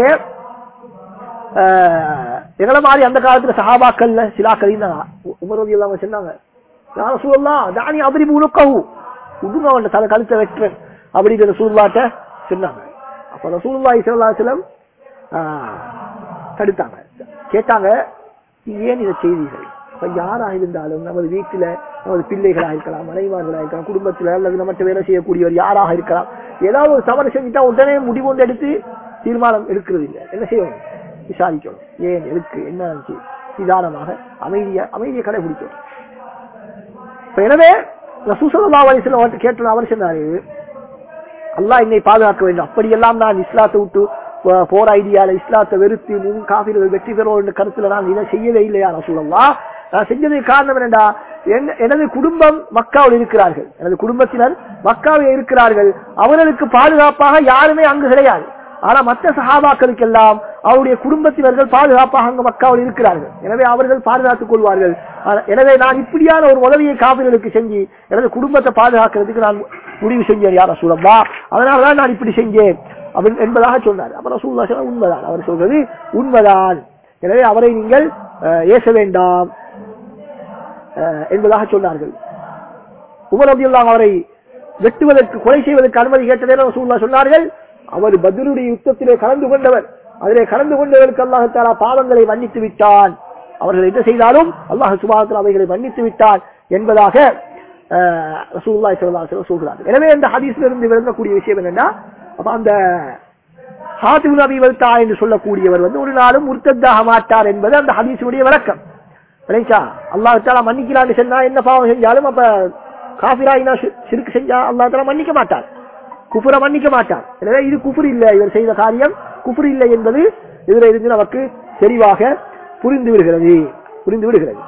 அஹ், எங்களை மாதிரி அந்த காலத்துல சஹாபாக்கள்ல சிலாக்கள் இருந்தாங்க உமரதி இல்லாம சொன்னாங்க யார சூழலாம் தானி அபரி முழுக்கவும் உடுங்க அவன் தலை கழுத்தை வெட்டுறேன் அப்படிங்கிற சூழ்நாட்ட சொன்னாங்க அப்ப ரசூலுல்லாஹி ஸல்லல்லாஹு அலைஹி வஸல்லம் ஆஹ், தடுத்தாங்க கேட்டாங்க "நீ ஏன் இதை செய்தீர்கள் அப்ப யாராக இருந்தாலும் நமது வீட்டில நமது பிள்ளைகளாக இருக்கலாம் மனைவார்களாக இருக்கலாம் குடும்பத்துல அல்லது நம்மகிட்ட வேலை செய்யக்கூடியவர் யாராக இருக்கலாம் ஏதாவது ஒரு தவறு செஞ்சுட்டா உடனே முடிவு ஒன்று எடுத்து தீர்மானம் எடுக்கிறது இல்லை என்ன செய்யணும் விசாரிக்கணும் ஏன் எதுக்கு என்ன ஆச்சு நிதானமாக அமைதியா அமைதியை கடைபிடிக்கணும் இப்ப எனவே ரசூசல்லா வயசுல அவர்கிட்ட கேட்டு அவர் சொன்னாரு அல்லாஹ் என்னை பாதுகாக்க வேண்டும் அப்படியெல்லாம் நான் இஸ்லாத்தை விட்டு போ- போற ஐடியால இஸ்லாத்தை வெறுத்து முன் காபிர்கள் வெற்றி பெறுவோம் என்ற கருத்துல நான் இதை செய்யவே இல்லையா ரசூலல்லா நான் செஞ்சதுக்கு காரணம் என்னடா என்- எனது குடும்பம் மக்காவில் இருக்கிறார்கள் எனது குடும்பத்தினர் மக்காவில் இருக்கிறார்கள் அவர்களுக்கு பாதுகாப்பாக யாருமே அங்கு கிடையாது ஆனா மற்ற சஹாபாக்களுக்கெல்லாம் அவருடைய குடும்பத்தினர்கள் பாதுகாப்பாக அங்கு மக்காவில் இருக்கிறார்கள் எனவே அவர்கள் பாதுகாத்துக் கொள்வார்கள் ஆனா- எனவே நான் இப்படியான ஒரு உதவியை காபிர்களுக்கு செஞ்சு எனது குடும்பத்தை பாதுகாக்கிறதுக்கு நான் முடிவு செஞ்சேன் யார் ரசூலல்லா அதனாலதான் நான் இப்படி செஞ்சேன் அப்படி- என்பதாக சொன்னார் அப்ப ரசூல்லா சொன்னார், உண்மைதான் அவர் சொல்றது உண்மைதான் எனவே அவரை நீங்கள் அஹ், ஏச வேண்டாம் அஹ், என்பதாக சொன்னார்கள் உமர் ரலியல்லாஹு அவரை வெட்டுவதற்கு கொலை செய்வதற்கு அனுமதி கேட்ட நேரம் ரசூலுல்லாஹ் சொன்னார்கள் அவர் பத்ருடைய யுத்தத்திலே கலந்து கொண்டவர் அதிலே கலந்து கொண்டவருக்கு அல்லாஹ் தஆலா பாவங்களை மன்னித்து விட்டான் அவர்கள் என்ன செய்தாலும் அல்லாஹ் சுபாத்தில் அவைகளை மன்னித்து விட்டான் என்பதாக அஹ், ரசூலுல்லாஹி ஸல்லல்லாஹு அலைஹி வஸல்லம் சொல்கிறார்கள் எனவே இந்த ஹதீஸ்ல இருந்து விளங்கக்கூடிய விஷயம் என்னன்னா அப்ப அந்த ஹாத்திபுல் அபி வல்தா என்று சொல்லக்கூடியவர் வந்து ஒரு நாளும் முர்த்தத்தாக மாட்டார் என்பது அந்த ஹதீஸுடைய விளக்கம் விளைச்சா அல்லாஹ் தாலா மன்னிக்கலான்னு சொன்னா என்ன பாவம் செஞ்சாலும் அப்ப காபிராயினா சிறுக்கு செஞ்சா அல்லாஹ் தாலா மன்னிக்க மாட்டார் குஃபுரை மன்னிக்க மாட்டார் எனவே இது குஃபுர் இல்லை இவர் செய்த காரியம் குஃபுர் இல்லை என்பது இதுல இருந்து நமக்கு தெளிவாக புரிந்து விடுகிறது புரிந்து விடுகிறது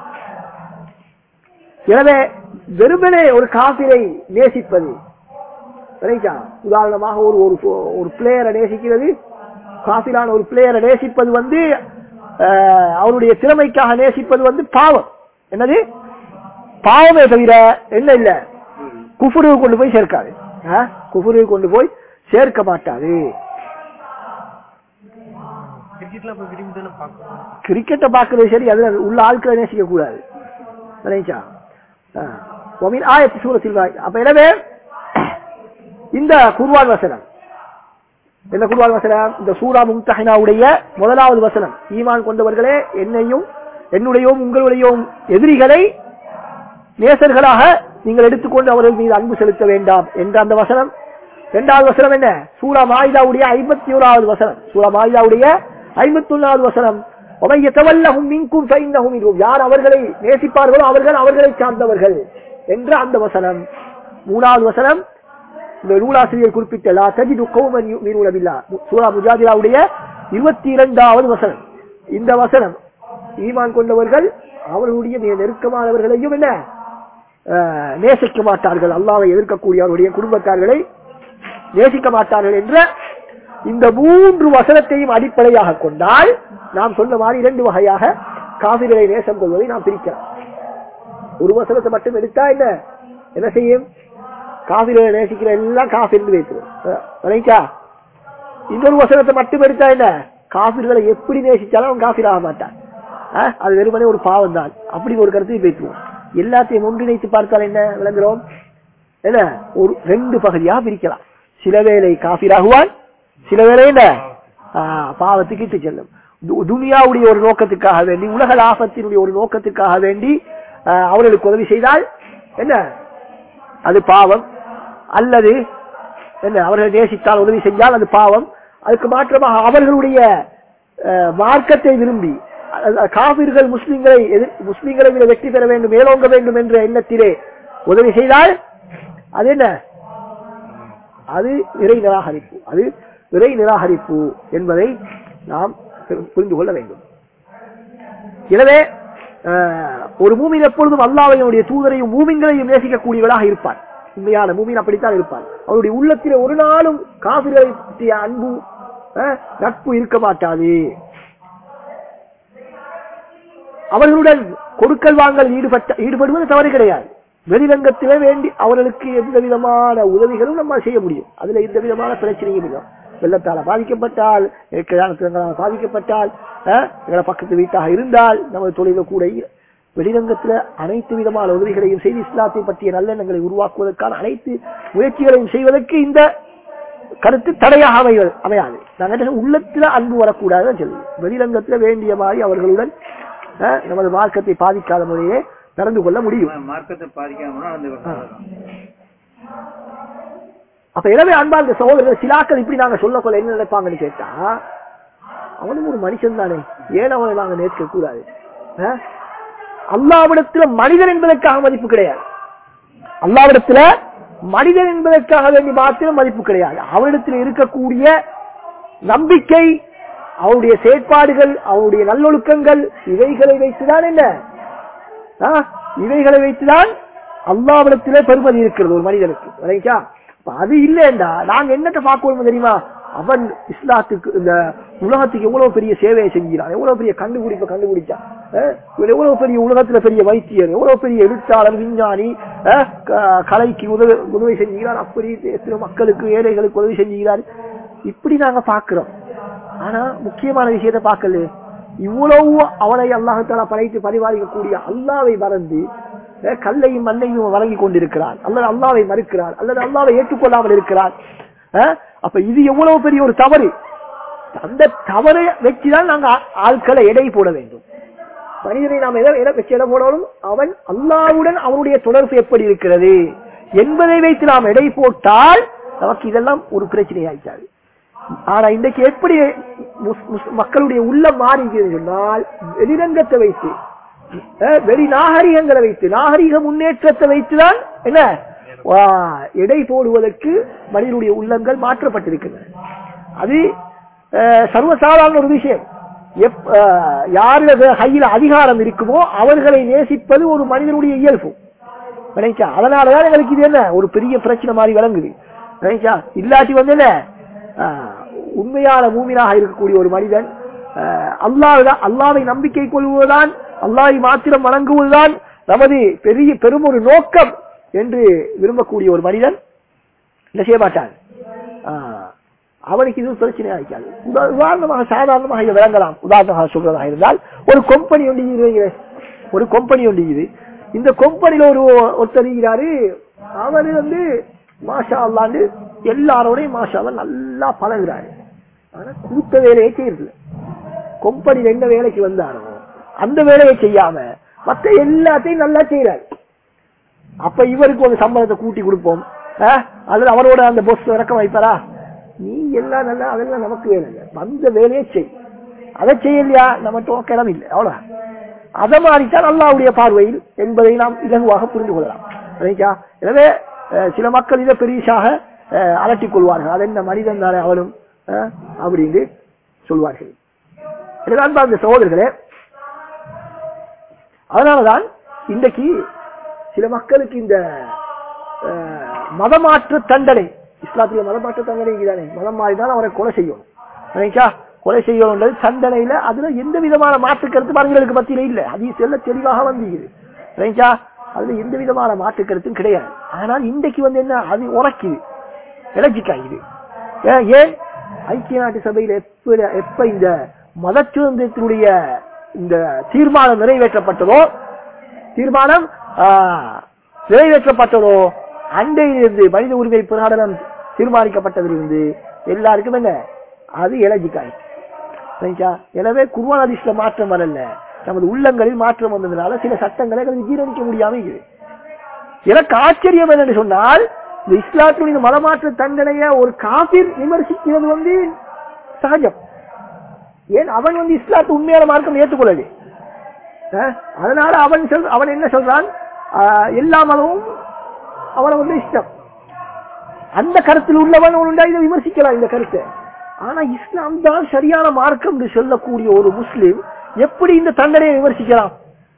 எனவே வெறுமனே ஒரு காபிரை நேசிப்பது ரைட்டா உதாரணமாக ஒரு ஒரு ஒரு பிளேயரை நேசிக்கிறது காபிரான ஒரு பிளேயரை நேசிப்பது வந்து அஹ், அவருடைய திறமைக்காக நேசிப்பது வந்து பாவம் என்னது பாவமே தவிர என்ன இல்ல குஃபுரு கொண்டு போய் சேர்க்காது குஃபுரு கொண்டு போய் சேர்க்க மாட்டாது கிரிக்கெட்ல அப்ப விரும்பி தானே பார்க்கணும் கிரிக்கெட்டை பார்க்கறது சரி அதுல உள்ள ஆட்களை நேசிக்க கூடாது நினைச்சா ஒமின் ஆயத்து சூரத்தில் அப்ப எனவே இந்த குர்வான் வசனம் என்ன குர்வான் வசனம் இந்த சூரா மும்தஹினாவுடைய முதலாவது வசனம் ஈமான் கொண்டவர்களே என்னையும் என்னுடையும் உங்களுடையும் எதிரிகளை நேசர்களாக நீங்கள் எடுத்துக்கொண்டு அவர்கள் மீது அன்பு செலுத்த வேண்டாம் என்ற அந்த வசனம் இரண்டாவது வசனம் என்ன சூரா மாயிதாவுடைய ஐம்பத்தி ஓராவது வசனம் சூரா மாயிதாவுடைய ஐம்பத்தி ஒன்னாவது வசனம் ஒமையத்தவல்லஹும் மின்கும் ஃபைன்னஹும் மின்கும் யார் அவர்களை நேசிப்பார்களோ அவர்கள் அவர்களை சார்ந்தவர்கள் என்ற அந்த வசனம் மூணாவது வசனம் இந்த நூலாசிரியர் குறிப்பிட்ட லா தஜிது கௌமன் யுமினூன பில்லாஹ் சூரா முஜாதிலாவுடைய இருபத்தி இரண்டாவது வசனம் இந்த வசனம் ஈமான் கொண்டவர்கள் அவர்களுடைய மிக நெருக்கமானவர்களையும் என்ன அஹ், நேசிக்க மாட்டார்கள் அல்லாவை எதிர்க்கக்கூடிய அவருடைய குடும்பத்தார்களை நேசிக்க மாட்டார்கள் என்ற இந்த மூன்று வசனத்தையும் அடிப்படையாக கொண்டால் நாம் சொன்ன மாதிரி இரண்டு வகையாக காவிரிகளை நேசம் கொள்வதை நாம் பிரிக்கலாம் ஒரு வசனத்தை மட்டும் எடுத்தா என்ன என்ன செய்யும் காவிரிகளை நேசிக்கிற எல்லாம் காஃபிர் வைத்துரும் இன்னொரு வசனத்தை மட்டும் எடுத்தா என்ன காபிர்களை எப்படி நேசிச்சாலும் அவன் காபிர் ஆக மாட்டான் அஹ், அது வெறுமனே ஒரு பாவம் தான் அப்படி ஒரு கருத்தை பேசுவோம் எல்லாத்தையும் ஒன்றிணைத்து பார்த்தால் என்ன விளங்குறோம் என்ன ஒரு ரெண்டு பகுதியா பிரிக்கலாம் சில வேளை காபிராகுவான் சில வேளை என்ன ஆஹ், பாவத்துக்கு இட்டு செல்லும் து- துனியாவுடைய ஒரு நோக்கத்துக்காக வேண்டி உலக லாபத்தினுடைய ஒரு நோக்கத்துக்காக வேண்டி ஆஹ், அவர்களுக்கு உதவி செய்தால் என்ன அது பாவம் அல்லது என்ன அவர்கள் நேசித்தால் உதவி செஞ்சால் அது பாவம் அதுக்கு மாற்றமாக அவர்களுடைய அஹ், மார்க்கத்தை விரும்பி அஹ், காபிர்கள் முஸ்லிம்களை எதிர் முஸ்லிம்களை விட வெற்றி பெற வேண்டும் மேலோங்க வேண்டும் என்ற எண்ணத்திலே உதவி செய்தால் அது என்ன அது இறை நிராகரிப்பு அது இறை நிராகரிப்பு என்பதை நாம் புரி- புரிந்து கொள்ள வேண்டும் எனவே அஹ், ஒரு மூமின் எப்பொழுதும் அல்லாவையுடைய தூதரையும் மூமின்களையும் நேசிக்கக்கூடியவளாக இருப்பார் உண்மையான மூமின் அப்படித்தான் இருப்பார் அவருடைய உள்ளத்திலே ஒரு நாளும் காவிரிகளை பற்றிய அன்பு அஹ், நட்பு இருக்க மாட்டாது அவர்களுடன் கொடுக்கல் வாங்கல் ஈடுபட்ட ஈடுபடுவது தவறு கிடையாது வெளிரங்கத்திலே வேண்டி அவர்களுக்கு எந்த விதமான உதவிகளும் நம்ம செய்ய முடியும் அதுல எந்த விதமான பிரச்சனையும் இல்லை வெள்ளத்தால பாதிக்கப்பட்டால் கிழானத்தினால் பாதிக்கப்பட்டால் அஹ், எங்களை பக்கத்து வீட்டாக இருந்தால் நமது தொழில கூட வெளிரங்கத்துல அனைத்து விதமான உதவிகளையும் செய்து இஸ்லாத்தை பற்றிய நல்லெண்ணங்களை உருவாக்குவதற்கான அனைத்து முயற்சிகளையும் செய்வதற்கு இந்த கருத்து தடையாக அமைவது அமையாது நாங்க என்ன சொல்றோம், உள்ளத்துல அன்பு வரக்கூடாதுன்னு சொல்லுவோம் வெளிரங்கத்துல வேண்டிய மாதிரி அவர்களுடன் அஹ், நமது மார்க்கத்தை பாதிக்காத முறையே நடந்து கொள்ள முடியும் மார்க்கத்தை பாதிக்காம நடந்து கொள்ளலாம். அப்ப எனவே அன்பார்ந்த சகோதரர்கள் சிலாக்கள் இப்படி நாங்க சொல்ல கொள்ள என்ன நினைப்பாங்கன்னு கேட்டா அவனும் ஒரு மனுஷன் தானே ஏன் அவனை நாங்க நேசிக்க கூடாது அஹ்? அல்லாவிடத்துல மனிதன் என்பதற்காக மதிப்பு கிடையாது அல்லாவிடத்துல மனிதன் என்பதற்காக வேண்டி மாத்திரம் மதிப்பு கிடையாது அவரிடத்தில் இருக்கக்கூடிய நம்பிக்கை அவருடைய செயற்பாடுகள் அவருடைய நல்லொழுக்கங்கள் இவைகளை வைத்துதான் என்ன ஆ, இவைகளை வைத்துதான் அல்லாவிடத்திலே பெருமதி இருக்கிறது ஒரு மனிதனுக்கு ரைட்டா அப்ப அது இல்லைண்டா நாங்க என்னத்தை பார்க்கணும் தெரியுமா அவன் இஸ்லாத்துக்கு இந்த உலகத்துக்கு எவ்வளவு பெரிய சேவையை செஞ்சான் எவ்வளவு பெரிய கண்டுபிடிப்பை கண்டுபிடிச்சான் அஹ், இவன் எவ்வளவு பெரிய உலகத்துல பெரிய வைத்தியர் எவ்வளவு பெரிய எழுத்தாளர் விஞ்ஞானி அஹ், க- கலைக்கு உதவி உதவி செஞ்சுகிறார் அப்படி எத்தனை மக்களுக்கு ஏழைகளுக்கு உதவி செஞ்சுகிறார் இப்படி நாங்க பாக்குறோம் ஆனா முக்கியமான விஷயத்தை பார்க்கல இவ்வளவு அவனை அல்லாஹால படைத்து பரிபாலிக்கக்கூடிய அல்லாவை மறந்து அஹ், கல்லையும் மண்ணையும் வழங்கி கொண்டிருக்கிறார் அல்லது அல்லாவை மறுக்கிறார் அல்லது அல்லாவை ஏற்றுக்கொள்ளாமல் இருக்கிறார் அஹ், அப்ப இது எவ்வளவு பெரிய ஒரு தவறு அந்த தவறை வச்சுதான் நாங்க ஆ- ஆட்களை எடை போட வேண்டும் மனிதனை நாம் எதை எதை வச்சு எடை போடணும் அவன் அல்லாவுடன் அவனுடைய தொடர்பு எப்படி இருக்கிறது என்பதை வைத்து நாம் எடை போட்டால் நமக்கு இதெல்லாம் ஒரு பிரச்சனை ஆயிட்டாது ஆனா இன்றைக்கு எப்படி முஸ்- முஸ்- மக்களுடைய உள்ளம் மாறி இருக்கிறது சொன்னால் வெளிரங்கத்தை வைத்து அஹ், வெளி நாகரிகங்களை வைத்து நாகரிக முன்னேற்றத்தை வைத்துதான் என்ன வா, எடை போடுவதற்கு மனிதனுடைய உள்ளங்கள் மாற்றப்பட்டிருக்கின்றன அது அஹ், சர்வசாதாரண ஒரு விஷயம் எப்- அஹ், யாருடைய கையில் அதிகாரம் இருக்குமோ அவர்களை நேசிப்பது ஒரு மனிதனுடைய இயல்பு நினைச்சா அதனாலதான் எங்களுக்கு இது என்ன ஒரு பெரிய பிரச்சனை மாதிரி விளங்குது நினைச்சா இல்லாட்டி வந்து என்ன ஆஹ், உண்மையான மூமினாக இருக்கக்கூடிய ஒரு மனிதன் அல்லாஹ் அல்லாவை நம்பிக்கை கொள்வதுதான் அல்லாவை மாத்திரம் வணங்குவதுதான் நமது பெரிய பெரும் ஒரு நோக்கம் என்று விரும்பக்கூடிய ஒரு மனிதன் என்ன செய்ய மாட்டான் ஆஹ், அவனுக்கு இது பிரச்சனை ஆகிக்காது உதா- உதாரணமாக சாதாரணமாக இதை விளங்கலாம் உதாரணமாக சொல்றதாக இருந்தால் ஒரு கம்பெனி ஒன்று இருக்குது ஒரு கம்பெனி ஒன்று இருக்குது இந்த கம்பெனியில ஒரு ஒருத்தர் இருக்கிறாரு அவர் வந்து மாஷா அல்லாண்டு எல்லாரோடையும் மாஷா அல்லாஹ் நல்லா பழகுறாரு ஆனா கூத்த வேலையை செய்யறதில்ல கம்பெனியில் என்ன வேலைக்கு வந்தாரோ அந்த வேலையை செய்யாம மத்த எல்லாத்தையும் நல்லா செய்யறாரு அப்ப இவருக்கு ஒரு சம்பளத்தை கூட்டி கொடுப்போம் ஆ? அதுல அவரோட அந்த பொஸ் இறக்கம் வைப்பாரா நீ எல்லாம் நல்லா அதெல்லாம் நமக்கு வேலை இல்லை வந்த வேலையை செய் அதை செய்யலையா நம்ம டோக்கரம் இல்லை அவ்வளவு அத மாதிரித்தான் அல்லாவுடைய பார்வையில் என்பதை நாம் இலகுவாக புரிந்து கொள்ளலாம் சரிங்களா? எனவே அஹ், சில மக்கள் இதை பெரிசாக அஹ், அலட்டிக் கொள்வார்கள் அது என்ன மனிதன் தானே அவனும் அஹ், அப்படின்னு சொல்வார்கள் எனவே அன்பார்ந்த சகோதரர்களே அதனாலதான் இன்றைக்கு சில மக்களுக்கு இந்த அஹ், மதமாற்று தண்டனை இஸ்லாத்துல மதமாற்று தண்டனை தானே மதம் மாறிதான் அவரை கொலை செய்யும் சரிங்களா? கொலை செய்யணுன்றது தண்டனையில அதுல எந்த விதமான மாற்று கருத்து மரங்களுக்கு மத்தியில இல்ல அது செல்ல தெளிவாக வந்தீங்க சரிங்களா? அதுல எந்த விதமான மாற்று கருத்தும் கிடையாது ஆனால் இன்றைக்கு வந்து என்ன அது உரைக்குது இலஜிக்காயுது ஏன் ஏன் ஐக்கிய நாட்டு சபையில் எப்ப எப்ப இந்த மத சுதந்திரத்தினுடைய இந்த தீர்மானம் நிறைவேற்றப்பட்டதோ தீர்மானம் ஆ, நிறைவேற்றப்பட்டதோ அண்டையிலிருந்து மனித உரிமை பிரகடனம் தீர்மானிக்கப்பட்டதிலிருந்து எல்லாருக்கும் என்ன அது எலஜிக்காய் சரிங்களா? எனவே குர்வான் அதிர்ஷ்ட மாற்றம் வரல நமது உள்ளங்களில் மாற்றம் வந்ததுனால சில சட்டங்களை எங்களுக்கு ஜீரணிக்க முடியாம இருக்குது எனக்கு ஆச்சரியம் என்னன்னு சொன்னால் இந்த இஸ்லாத்தினுடைய மதமாற்ற தண்டனைய ஒரு காபிர் விமர்சிக்கிறது வந்து சகஜம் ஏன் அவன் வந்து இஸ்லாத்து உண்மையான மார்க்கம் ஏற்றுக்கொள்ளது அஹ், அதனால அவன் சொல் அவன் என்ன சொல்றான் ஆஹ், எல்லா மதமும் அவனை வந்து இஷ்டம் அந்த கருத்தில் உள்ளவன் உண்டா இதை விமர்சிக்கலாம் இந்த கருத்தை ஆனா இஸ்லாம் தான் சரியான மார்க்கம் என்று சொல்லக்கூடிய ஒரு முஸ்லிம் எப்படி இந்த தண்டனையை விமர்சிக்கலாம்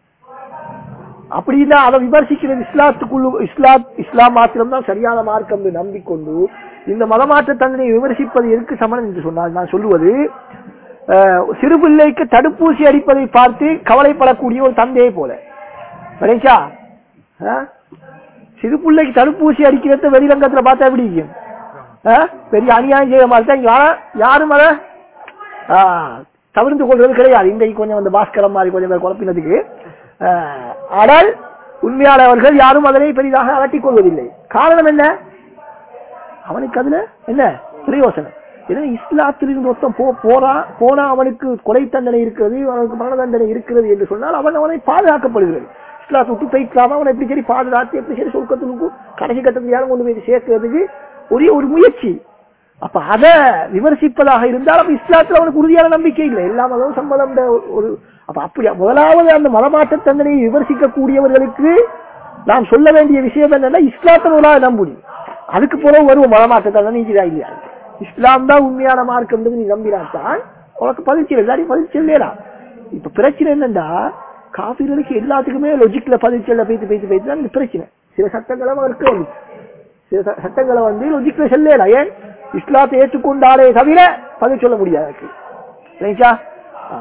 அப்படின்னா அதை விமர்சிக்கிறது இஸ்லாத்துக்குள்ள இஸ்லாம் இஸ்லாம் மாத்திரம் தான் சரியான மார்க்கம் என்று நம்பிக்கொண்டு இந்த மதமாற்ற தண்டனையை விமர்சிப்பது எதுக்கு சமணம் என்று சொன்னால் நான் சொல்லுவது அஹ், சிறு பிள்ளைக்கு தடுப்பூசி அடிப்பதை பார்த்து கவலைப்படக்கூடிய ஒரு தந்தையை போல சரிங்களா? அஹ்? சிறு பிள்ளைக்கு தடுப்பூசி அடிக்கிறத வெளிரங்கத்துல பார்த்தா எப்படி இருக்கும் அஹ்? பெரிய அநியாயம் செய்ய மாதிரி தான் யா- யாரும் அதை ஆஹ், தவிர்த்து கொள்வது கிடையாது இன்றைக்கு கொஞ்சம் அந்த பாஸ்கரம் மாதிரி கொஞ்சம் பேர் குழப்பினதுக்கு ஆஹ், ஆனால் உண்மையாளர்கள் யாரும் அதனை பெரிதாக அலட்டிக் கொள்வதில்லை காரணம் என்ன அவனுக்கு அதுல என்ன பிரயோசனம் எனவே இஸ்லாத்தில் இருந்து ஒருத்தன் போ போறான் போனா அவனுக்கு கொலை தண்டனை இருக்கிறது அவனுக்கு மரண தண்டனை இருக்கிறது என்று சொன்னால் அவன் அவனை பாதுகாக்கப்படுகிறது இஸ்லாத்தை விட்டு போய்க்கலாமா அவனை எப்படி சரி பாதுகாத்து எப்படி சரி சொர்க்கத்துக்கு கடைசி கட்டத்தில் யாரும் கொண்டு போய் சேர்க்கிறதுக்கு ஒரே ஒரு முயற்சி அப்ப அத விமர்சிப்பதாக இருந்தால் அப்ப இஸ்லாத்துல அவனுக்கு உறுதியான நம்பிக்கை இல்லை எல்லா மதமும் சம்மதம் ஒரு அப்ப அப்படி முதலாவது அந்த மதமாற்ற தண்டனையை விமர்சிக்க கூடியவர்களுக்கு நாம் சொல்ல வேண்டிய விஷயம் என்னன்னா இஸ்லாத்தை முதலாவது நம்புடி அதுக்கு பிறகு வருவோம் மதமாற்ற தண்டனை இதா இல்லையா இஸ்லாம் தான் உண்மையான மார்க்கம் நீ நம்பினாத்தான் உனக்கு பதில் செய்யல இல்லாட்டி பதில் சொல்லலாம் இப்ப பிரச்சனை என்னன்னா காபிர்களுக்கு எல்லாத்துக்குமே லொஜிக்ல பதில் செல்ல பேத்து பேத்து பேத்து தான் இந்த பிரச்சனை சில சட்டங்களை அவருக்கு வந்து சில ச- சட்டங்களை வந்து லொஜிக்ல செல்லலாம் ஏன் இஸ்லாத்தை ஏற்றுக்கொண்டாலே தவிர பதில் சொல்ல முடியாது அதுக்கு. சரிங்களா ஆ.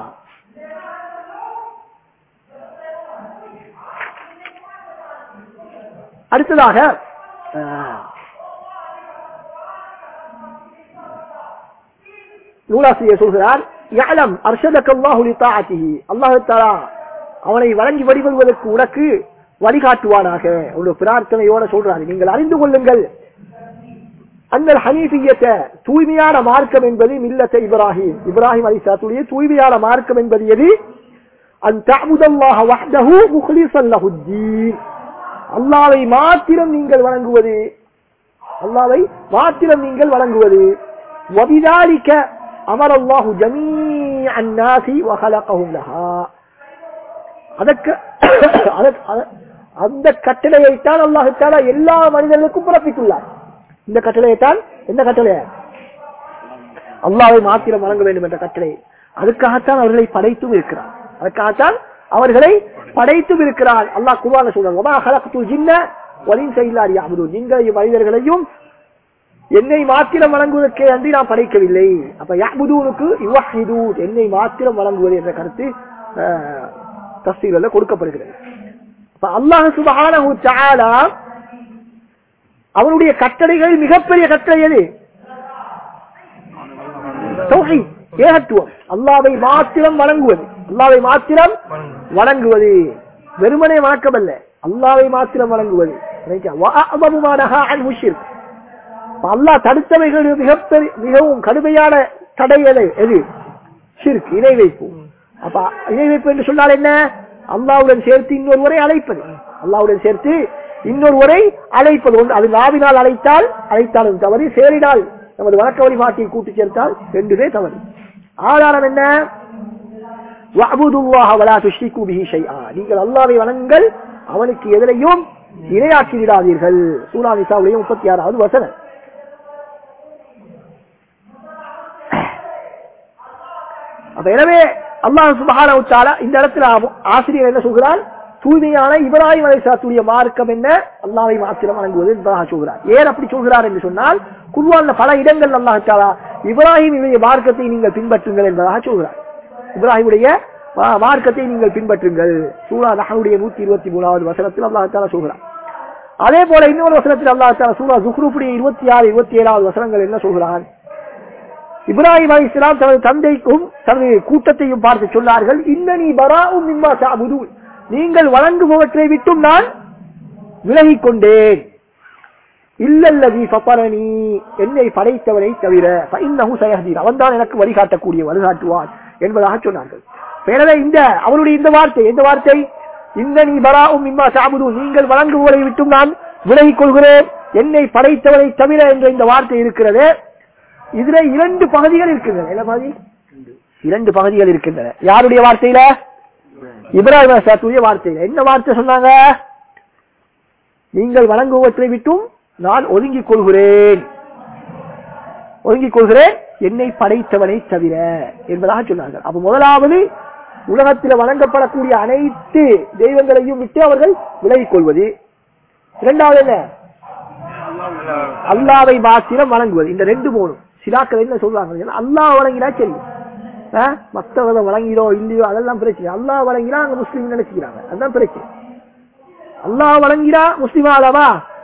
அடுத்ததாக ஆ, நூலாசிரியர் சொல்கிறார் யாலம் அர்ஷதக்கல்லாஹு லிதாஅத்திஹி அல்லாஹ் தஆலா அவனை வழங்கி வழிபடுவதற்கு உனக்கு வழிகாட்டுவானாக ஒரு பிரார்த்தனையோட சொல்றாரு நீங்கள் அறிந்து கொள்ளுங்கள் அந்த ஹனீஃபியத்தை தூய்மையான மார்க்கம் என்பது மில்லத்த இப்ராஹிம் இப்ராஹிம் அலிசாத்துடைய தூய்மையான மார்க்கம் என்பது எது அன் தஅபுதல்லாஹ வஹ்தஹு முக்லிஸன் லஹுத்தீன் அல்லாஹ்வை மாத்திரம் நீங்கள் வணங்குவது அல்லாஹ்வை மாத்திரம் நீங்கள் வணங்குவது وبذلك أمر الله جميع الناس وخلقهم لها அதற்கு அதற்கு- அத- அந்த கட்டளையைத்தான் அல்லாஹு தாலா எல்லா மனிதர்களுக்கும் பிறப்பித்துள்ளார் இந்த கட்டளையைத்தான் எந்த கட்டளை அல்லாவை மாத்திரம் வழங்க வேண்டும் என்ற கட்டளை அதுக்காகத்தான் அவர்களை படைத்தும் இருக்கிறார் அதுக்காகத்தான் அவர்களை படைத்தும் இருக்கிறார் அல்லாஹ் குர்ஆன்ல சொல்றாங்க "வமா ஹலக்துல் ஜின்ன வல் இன்ஸ இல்லா லியஅபுதூன்." நீங்களையும் மனிதர்களையும் என்னை மாத்திரம் வழங்குவதற்கே அன்றி நான் படைக்கவில்லை அப்ப யாபுதூனுக்கு யுவஹிதூன் என்னை மாத்திரம் வழங்குவது என்ற கருத்து தஸ்தீரில் கொடுக்கப்படுகிறது அப்ப அல்லாஹ் சுபஹானஹு தஆலா அவனுடைய கட்டளைகள் மிகப்பெரிய கட்டளை எது தௌஹீத் ஏகத்துவம் அல்லாவை மாத்திரம் வணங்குவது அல்லாவை மாத்திரம் வணங்கு. வணங்குவது வெறுமனே வணக்கமல்ல அல்லாவை மாத்திரம் வணங்குவது ரைட்டா? வஅஅதமு மா நஹா அன்ஹு ஷிர்க். அப்ப அல்லாஹ் தடுத்தவைகள் மிகப்பெரிய மிகவும் கடுமையான தடை எது எது ஷிர்க் இணை வைப்பு அப்ப இணை வைப்பு என்று சொன்னால் என்ன அல்லாவுடன் சேர்த்து இன்னொருவரை அழைப்பது அல்லாவுடன் சேர்த்து இன்னொருவரை அழைப்பது ஒன்று அது நாவினால் அழைத்தால் அழைத்தாலும் தவறு சேரினால் நமது வழக்க வழிபாட்டை கூட்டி சேர்த்தால் ரெண்டுமே தவறு ஆதாரம் என்ன வஅபுதுல்லாஹ வலா துஷ்ரிகு பிஹி ஷைஆ நீங்கள் அல்லாஹ்வை வணங்குங்கள் அவனுக்கு எதிரையும் இரையாக்கி விடாதீர்கள் சூரா நிசாவுடைய முப்பத்தி ஆறாவது வசனம் அப்ப எனவே அல்லாஹ் சுபஹானஹு தஆலா இந்த இடத்துல ஆ- ஆசிரியர் என்ன சொல்கிறார் தூய்மையான இப்ராஹிம் அலைஹிஸ்ஸலாத்துடைய மார்க்கம் என்ன அல்லாஹ்வை மாத்திரம் வணங்குவது என்பதாக சொல்கிறார் ஏன் அப்படி சொல்கிறார் என்று சொன்னால் குர்ஆன்ல பல இடங்கள் அல்லாஹ் தஆலா இப்ராஹிமுடைய மார்க்கத்தை நீங்கள் பின்பற்றுங்கள் என்பதாக சொல்கிறார் இப்ராஹிமுடைய மா- மார்க்கத்தை நீங்கள் பின்பற்றுங்கள் சூரா நஹனுடைய நூத்தி இருபத்தி மூணாவது வசனத்தில் அல்லாஹ் தஆலா சொல்கிறார் அதே போல இன்னொரு வசனத்தில் அல்லாஹ் தஆலா சூரா ஜுஹ்ரூஃபுடைய இருபத்தி ஆறு இருபத்தி ஏழாவது வசனங்கள் என்ன சொல்கிறான் இப்ராஹிம் அலி இஸ்லாம் தனது தந்தைக்கும் தனது கூட்டத்தையும் பார்த்து சொன்னார்கள் இன்னனி பராவும் மிம்மா தஅபுதூன் நீங்கள் வணங்குபவற்றை விட்டும் நான் விலகிக் கொண்டேன் இல்லல்லதி ஃபபரனி என்னை படைத்தவனை தவிர ஃபஇன்னஹு சயஹ்தீன் அவன்தான் எனக்கு வழிகாட்டக்கூடிய வழிகாட்டுவான் என்பதாக சொன்னார்கள் எனவே இந்த அவருடைய இந்த வார்த்தை எந்த வார்த்தை இன்னனி பராவும் மிம்மா தஅபுதூன் நீங்கள் வணங்குபவரை விட்டும் நான் விலகிக் கொள்கிறேன் என்னை படைத்தவனை தவிர என்ற இந்த வார்த்தை இருக்கிறது இதுல இரண்டு பகுதிகள் இருக்கின்றன என்ன பகுதி இரண்டு பகுதிகள் இருக்கின்றன யாருடைய வார்த்தையில இப்ராஹிம் அலிஸ்லாத்துடைய வார்த்தையில என்ன வார்த்தை சொன்னாங்க நீங்கள் வணங்குவற்றை விட்டும் நான் ஒதுங்கிக் கொள்கிறேன் ஒதுங்கிக் கொள்கிறேன் என்னை படைத்தவனை தவிர என்பதாக சொன்னார்கள் அப்ப முதலாவது உலகத்தில் வணங்கப்படக்கூடிய அனைத்து தெய்வங்களையும் விட்டு அவர்கள் விலகிக் கொள்வது இரண்டாவது என்ன அல்லாவை மாத்திரம் வணங்குவது இந்த ரெண்டு மூணும் சிலாக்கள் என்ன சொல்றாங்க அல்லாஹ் வழங்கினா சரி ஆ? மத்தவங்களை வழங்கினோ இல்லையோ அதெல்லாம் பிரச்சனை அல்லாஹ் வழங்கினா அங்க முஸ்லீம் நினைச்சுக்கிறாங்க அதுதான் பிரச்சனை அல்லாஹ் வழங்கினா முஸ்லீமா அளவா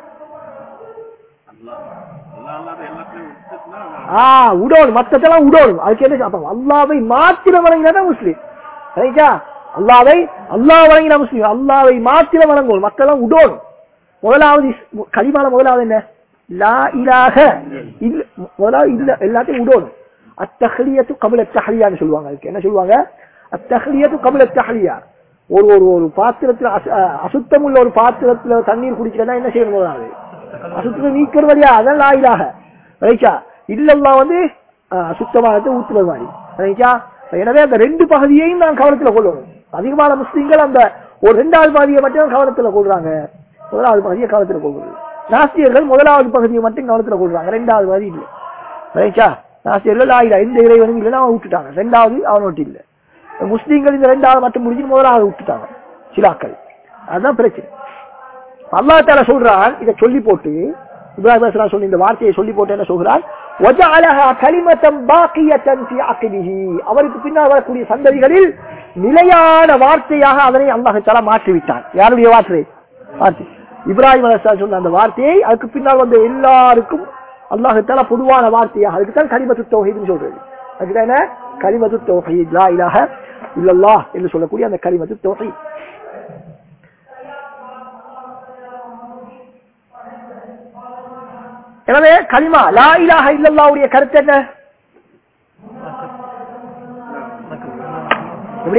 ஆ உடோணும் மத்ததெல்லாம் உடோணும் அதுக்கு என்ன அப்ப அல்லாவை மாத்திரம் வழங்கினா முஸ்லீம் ரைட்டா அல்லாவை அல்லாஹ் வழங்கினா முஸ்லீம் அல்லாவை மாத்திரம் வழங்கணும் மக்கள் உடோணும் முதலாவது இஸ்- கலிமால முதலாவது என்ன லா இலாக இல்ல முதலாவது இல்ல எல்லாத்தையும் விடணும் அத்தஹலியத்து கபில தஹலியான்னு சொல்லுவாங்க அதுக்கு என்ன சொல்லுவாங்க அத்தஹலியத்து கபில தஹலியா ஒரு ஒரு ஒரு பாத்திரத்துல அசு- அஹ் அசுத்தம் உள்ள ஒரு பாத்திரத்துல தண்ணீர் குடிக்கிறதா என்ன செய்யணும் முதலாவது அசுத்தத்தை நீக்கிறது வழியா அதான் லா இலாக ரைட்டா இல்லல்லாம் வந்து அஹ், அசுத்தமானதை ஊத்துறது மாதிரி ரைட்டா எனவே அந்த ரெண்டு பகுதியையும் நான் கவனத்துல கொள்ளணும் அதிகமான முஸ்லீம்கள் அந்த ஒரு ரெண்டாவது பகுதியை மட்டும் கவனத்துல கொள்றாங்க முதலாவது பகுதியை கவனத்துல கொள்வது நாஸ்தியர்கள் முதலாவது பகுதியை மட்டும் கவனத்துல கொள்றாங்க ரெண்டாவது பகுதி இல்லை ரைட்டா நாஸ்தியர்கள் ஆயிடா எந்த இறைவனும் இல்லைன்னா அவன் விட்டுட்டாங்க ரெண்டாவது அவன் மட்டும் இல்லை முஸ்லீம்கள் இந்த ரெண்டாவது மட்டும் முடிஞ்சு முதலாவது விட்டுட்டாங்க சிலாக்கள் அதுதான் பிரச்சனை அல்லா தால சொல்றான் இதை சொல்லி போட்டு இப்ராஹிம் அலைஹிஸ்ஸலாம் சொல்லி இந்த வார்த்தையை சொல்லி போட்டு என்ன சொல்கிறான் وَجَعَلَهَا كَلِمَةً بَاقِيَةً فِي عَقِبِهِ அவருக்கு பின்னால் வரக்கூடிய சந்ததிகளில் நிலையான வார்த்தையாக அதனை அல்லாஹ் தஆலா மாற்றி விட்டான் யாருடைய வார்த்தை வார்த்தை இப்ராஹிம் அலைஹிஸ்ஸலாம் சொன்ன அந்த வார்த்தையை அதுக்கு பின்னால் வந்த எல்லாருக்கும் அல்லாஹ் தஆலா பொதுவான வார்த்தையாக அதுக்கு தான் கலிமத்து தௌஹீத்னு சொல்றது அதுக்கு தான் என்ன கலிமத்து தௌஹீத் லா இலாஹ இல்லல்லாஹ் என்று சொல்லக்கூடிய அந்த கலிமத்து தௌஹீத் எனவே கலிமா லா இலாஹ இல்லல்லாவுடைய கருத்து என்ன எப்படி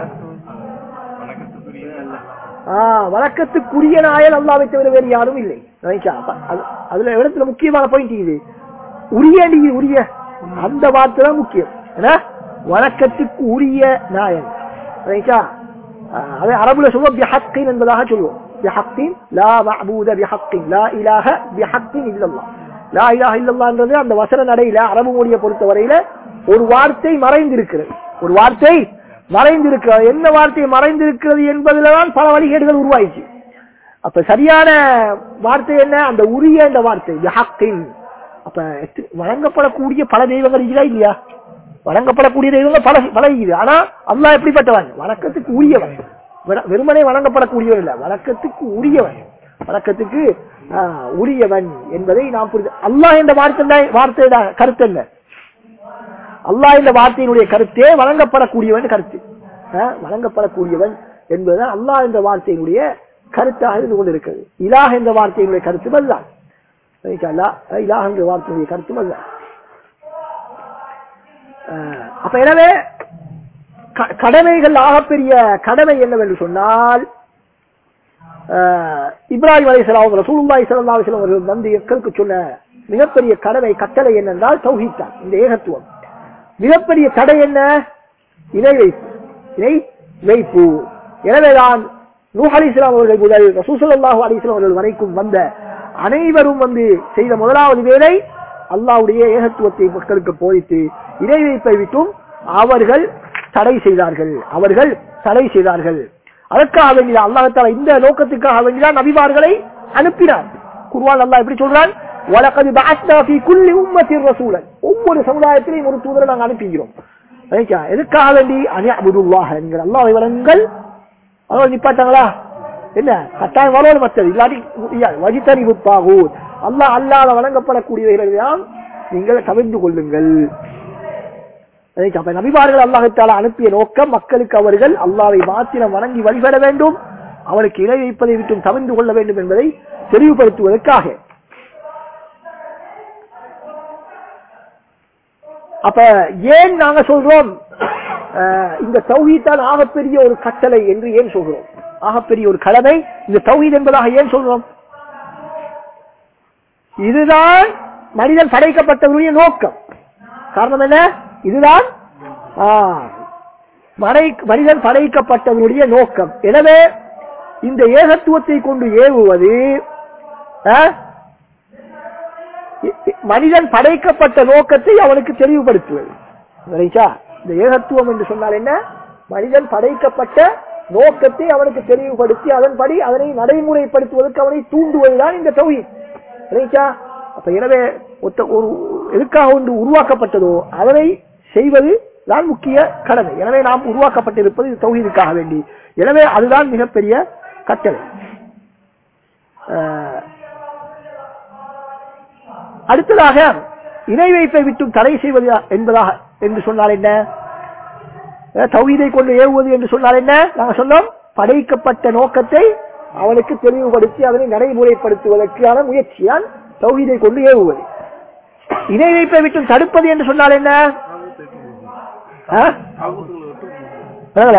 ஆ, வணக்கத்துக்குரிய நாயல் அல்லாவை தவிர வேறு யாரும் இல்லை ரைட்டா? அப்ப அது- அதுல இடத்துல முக்கியமான பாயிண்ட் இது உரிய நீ உரிய அந்த வார்த்தை தான் முக்கியம் என்ன வணக்கத்துக்கு உரிய நாயன் ரைட்டா? ஆ, அதை அரபுல சொல்லுவோம் பிஹக்கின் என்பதாக சொல்லுவோம் பிஹக்கின் லா மஅபூத பிஹக்கின் லா இலாஹ பிஹக்கின் இல்லல்லாஹ் லா இலாஹ இல்லல்லாஹ்ன்றது அந்த வசன நடையில அரபு மொழியை பொறுத்தவரையில ஒரு வார்த்தை மறைந்திருக்கிறது ஒரு வார்த்தை மறைந்திருக்கிறது என்ன வார்த்தை மறைந்திருக்கிறது என்பதில்தான் பல வழிகேடுகள் உருவாயிச்சு அப்ப சரியான வார்த்தை என்ன அந்த உரிய இந்த வார்த்தை பிஹக்கின் அப்ப எத்து- வழங்கப்படக்கூடிய பல தெய்வங்கள் இருக்குதா இல்லையா வணங்கப்படக்கூடிய தெய்வங்கள் பல பல இருக்குது ஆனா அல்லாஹ் எப்படிப்பட்டவன் வணக்கத்துக்கு உரியவன் வெற- வெறுமனே வணங்கப்படக்கூடியவன் இல்ல வணக்கத்துக்கு உரியவன் வணக்கத்துக்கு ஆஹ், உரியவன் என்பதை நாம் புரிந்து அல்லாஹ் என்ற வார்த்தை வார்த்தையோட கருத்து என்ன அல்லாஹ் இந்த வார்த்தையினுடைய கருத்தே வழங்கப்படக்கூடியவன் கருத்து அஹ், வழங்கப்படக்கூடியவன் என்பதுதான் அல்லாஹ் என்ற வார்த்தையினுடைய கருத்தாக இருந்து கொண்டிருக்கிறது இலாஹ் என்ற வார்த்தையினுடைய கருத்து அதுதான் இலாஹ் என்ற வார்த்தையினுடைய கருத்து அதுதான் அஹ், அப்ப எனவே க- கடமைகள் ஆகப்பெரிய கடமை என்னவென்று சொன்னால் அஹ், இப்ராஹிம் அலைஹிஸ்ஸலாம் ரசூலுல்லாஹி ஸல்லல்லாஹு அலைஹி வஸல்லம் அவர்கள் வந்து மக்களுக்கு சொன்ன மிகப்பெரிய கடமை கட்டளை என்னென்றால் தௌஹீத் தான் இந்த ஏகத்துவம் மிகப்பெரிய தடை என்ன இணை வைப்பு இணை வைப்பு எனவேதான் நூஹ் அலிஸ்லாம் அவர்கள் முதல் ரசூசல்லாஹு அலிஸ்லாம் அவர்கள் வரைக்கும் வந்த அனைவரும் வந்து செய்த முதலாவது வேலை அல்லாஹ்வுடைய ஏகத்துவத்தை மக்களுக்கு போதித்து இணை வைப்பை விட்டும் அவர்கள் தடை செய்தார்கள் அவர்கள் தடை செய்தார்கள் அதற்காக வேண்டிய அல்லாஹால இந்த நோக்கத்துக்காக வேண்டிதான் நபிமார்களை அனுப்பினார் குர்வான் அல்லாஹ் எப்படி சொல்றான் وَلَقَدْ بَعَثْنَا فِي كُلِّ أُمَّةٍ رَسُولًا ஒவ்வொரு சமுதாயத்திலையும் ஒரு தூதரை நாங்கள் அனுப்பிக்கிறோம் ரைட்டா? எதுக்காக வேண்டி அனியபுதுல்லாஹ் என்கிற அல்லாஹ்வை வழங்கல் அவர்கள் நிப்பாட்டாங்களா என்ன கட்டாயம் வரோடு மற்றது இல்லாட்டி முடியாது வஜித்தறி புத்தாகூர் அல்லாஹ் அல்லாத வழங்கப்படக்கூடியவைகளெல்லாம் நீங்கள் தவிர்த்து கொள்ளுங்கள் ரைட்? அப்ப நபிமார்கள் அல்லாஹத்தால அனுப்பிய நோக்கம் மக்களுக்கு அவர்கள் அல்லாவை மாத்திரம் வணங்கி வழிபட வேண்டும் அவருக்கு இணை வைப்பதை விட்டும் தவிர்த்து கொள்ள வேண்டும் என்பதை தெளிவுபடுத்துவதற்காக அப்ப ஏன் நாங்க சொல்றோம் அஹ், இந்த தௌஹீத்தான் ஆகப்பெரிய ஒரு கட்டளை என்று ஏன் சொல்கிறோம் ஆகப்பெரிய ஒரு கடமை இந்த தௌஹீத் என்பதாக ஏன் சொல்றோம் இதுதான் மனிதன் படைக்கப்பட்டவருடைய நோக்கம் காரணம் என்ன இதுதான் ஆ, மனை- மனிதன் படைக்கப்பட்டவருடைய நோக்கம் எனவே இந்த ஏகத்துவத்தை கொண்டு ஏவுவது ஆ, இ- இ- மனிதன் படைக்கப்பட்ட நோக்கத்தை அவனுக்கு தெளிவுபடுத்துவது சரிங்களா? இந்த ஏகத்துவம் என்று சொன்னால் என்ன மனிதன் படைக்கப்பட்ட நோக்கத்தை அவனுக்கு தெளிவுபடுத்தி அதன்படி அதனை நடைமுறைப்படுத்துவதற்கு அவனை தூண்டுவதுதான் இந்த தௌஹீத் சரிங்களா? அப்ப எனவே ஒத்த ஒரு எதுக்காக ஒன்று உருவாக்கப்பட்டதோ அதனை செய்வது தான் முக்கிய கடமை எனவே நாம் உருவாக்கப்பட்டிருப்பது இது தௌஹீதுக்காக வேண்டி எனவே அதுதான் மிகப்பெரிய கட்டளை அஹ், அடுத்ததாக இணை வைப்பை விட்டும் தடை செய்வது என்பதாக என்று சொன்னால் என்ன அஹ் தௌஹீதை கொண்டு ஏவுவது என்று சொன்னால் என்ன நாங்க சொன்னோம் படைக்கப்பட்ட நோக்கத்தை அவனுக்கு தெளிவுபடுத்தி அதனை நடைமுறைப்படுத்துவதற்கான முயற்சியால் தௌஹீதை கொண்டு ஏவுவது இணை வைப்பை விட்டும் தடுப்பது என்று சொன்னால் என்ன ஆ? விளங்கல?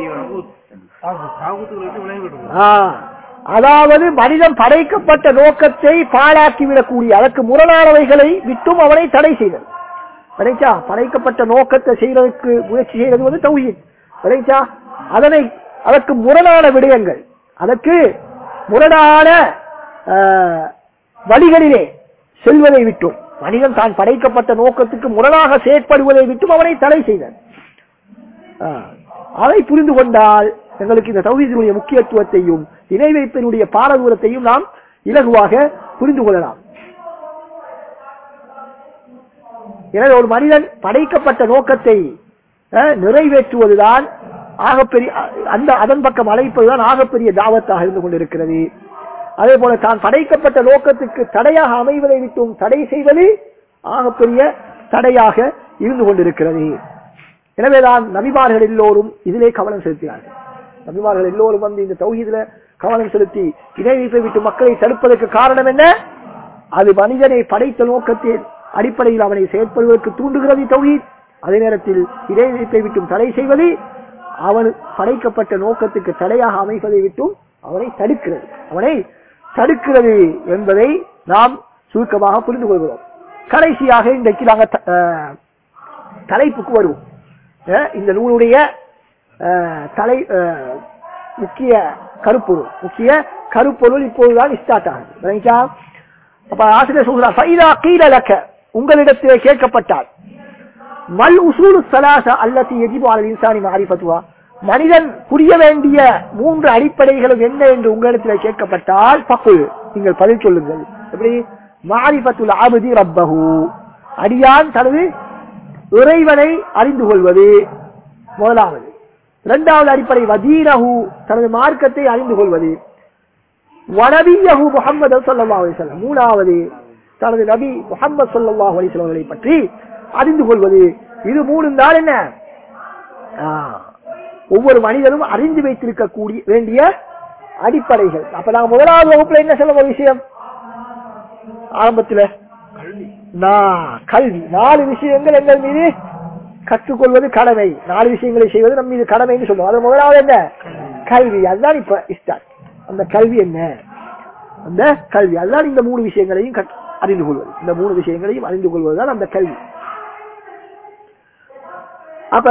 ஆ. அதாவது மனிதன் படைக்கப்பட்ட நோக்கத்தை பாழாக்கி விடக்கூடிய அதற்கு முரணானவைகளை விட்டும் அவனை தடை செய்தல் விளைச்சா படைக்கப்பட்ட நோக்கத்தை செய்யறதுக்கு முயற்சி செய்வது வந்து தௌஹீத் விளைச்சா அதனை அதற்கு முரணான விடயங்கள் அதற்கு முரணான ஆ, வழிகளிலே செல்வதை விட்டும் மனிதன் தான் படைக்கப்பட்ட நோக்கத்துக்கு முரணாக செயற்படுவதை விட்டும் அவனை தடை செய்தல் ஆ. அதை புரிந்து கொண்டால் எங்களுக்கு இந்த தௌஹீதினுடைய முக்கியத்துவத்தையும் இணை வைப்பினுடைய பாரதூரத்தையும் நாம் இலகுவாக புரிந்து கொள்ளலாம் எனவே ஒரு மனிதன் படைக்கப்பட்ட நோக்கத்தை அஹ், நிறைவேற்றுவதுதான் ஆகப்பெரிய அந்த அதன் பக்கம் அழைப்பதுதான் ஆகப்பெரிய தாவத்தாக இருந்து கொண்டிருக்கிறது அதே போல தான் படைக்கப்பட்ட நோக்கத்துக்கு தடையாக அமைவதை விட்டும் தடை செய்வது ஆகப்பெரிய தடையாக இருந்து கொண்டிருக்கிறது எனவேதான் நபிமார்கள் எல்லோரும் இதிலே கவனம் செலுத்தினார்கள் நபிமார்கள் எல்லோரும் வந்து இந்த தௌஹீதுல கவனம் செலுத்தி இணை வைப்பை விட்டு மக்களை தடுப்பதற்கு காரணம் என்ன அது மனிதனை படைத்த நோக்கத்தின் அடிப்படையில் அவனை செயற்படுவதற்கு தூண்டுகிறது தௌஹீத் அதே நேரத்தில் இணை வைப்பை விட்டும் தடை செய்வது அவன் படைக்கப்பட்ட நோக்கத்துக்கு தடையாக அமைப்பதை விட்டும் அவனை தடுக்கிறது அவனை தடுக்கிறது என்பதை நாம் சுருக்கமாக புரிந்து கொள்கிறோம் கடைசியாக இன்றைக்கு நாங்கள் த- அஹ், தலைப்புக்கு வருவோம் அஹ், இந்த நூலுடைய அஹ், தலை அஹ், முக்கிய கருப்பொருள் முக்கிய கருப்பொருள் இப்போதுதான் ஸ்டார்ட் ஆகுது சரிங்களா? அப்ப ஆசிரியர் சொல்கிறார் "ஃபைதா கீல லக்க", உங்களிடத்திலே கேட்கப்பட்டால் மல் உசூலு சலாச அல்லத்தி எஜிபு அலல் இன்சானி மாரிஃபத்துவா மனிதன் புரிய வேண்டிய மூன்று அடிப்படைகளும் என்ன என்று உங்களிடத்தில் கேட்கப்பட்டால் பக்கு நீங்கள் பதில் சொல்லுங்கள் எப்படி மாரிஃபத்துல் ஆபதி ரப்பஹு அடியான் தனது இறைவனை அறிந்து கொள்வது முதலாவது இரண்டாவது அடிப்படை வதீரஹு தனது மார்க்கத்தை அறிந்து கொள்வது வனபியஹு முகமது ஸல்லல்லாஹு அலைஹி வஸல்லம் மூணாவது தனது நபி முகமது ஸல்லல்லாஹு அலைஹி வஸல்லம் அவர்களை பற்றி அறிந்து கொள்வது இது மூணு நாள் என்ன ஆ, ஒவ்வொரு மனிதனும் அறிந்து வைத்திருக்க கூடிய வேண்டிய அடிப்படைகள் அப்ப நாங்க முதலாவது வகுப்புல என்ன சொல்ல ஒரு விஷயம் ஆரம்பத்துல நா- கல்வி நாலு விஷயங்கள் எங்கள் மீது கற்றுக்கொள்வது கடமை நாலு விஷயங்களை செய்வது நம் மீது கடமைன்னு சொல்லுவோம் அது முதலாவது என்ன கல்வி அதுதான் இப்ப ஸ்டார்ட் அந்த கல்வி என்ன அந்த கல்வி அதுதான் இந்த மூணு விஷயங்களையும் கற்று- அறிந்து கொள்வது இந்த மூணு விஷயங்களையும் அறிந்து கொள்வதுதான் அந்த கல்வி அப்ப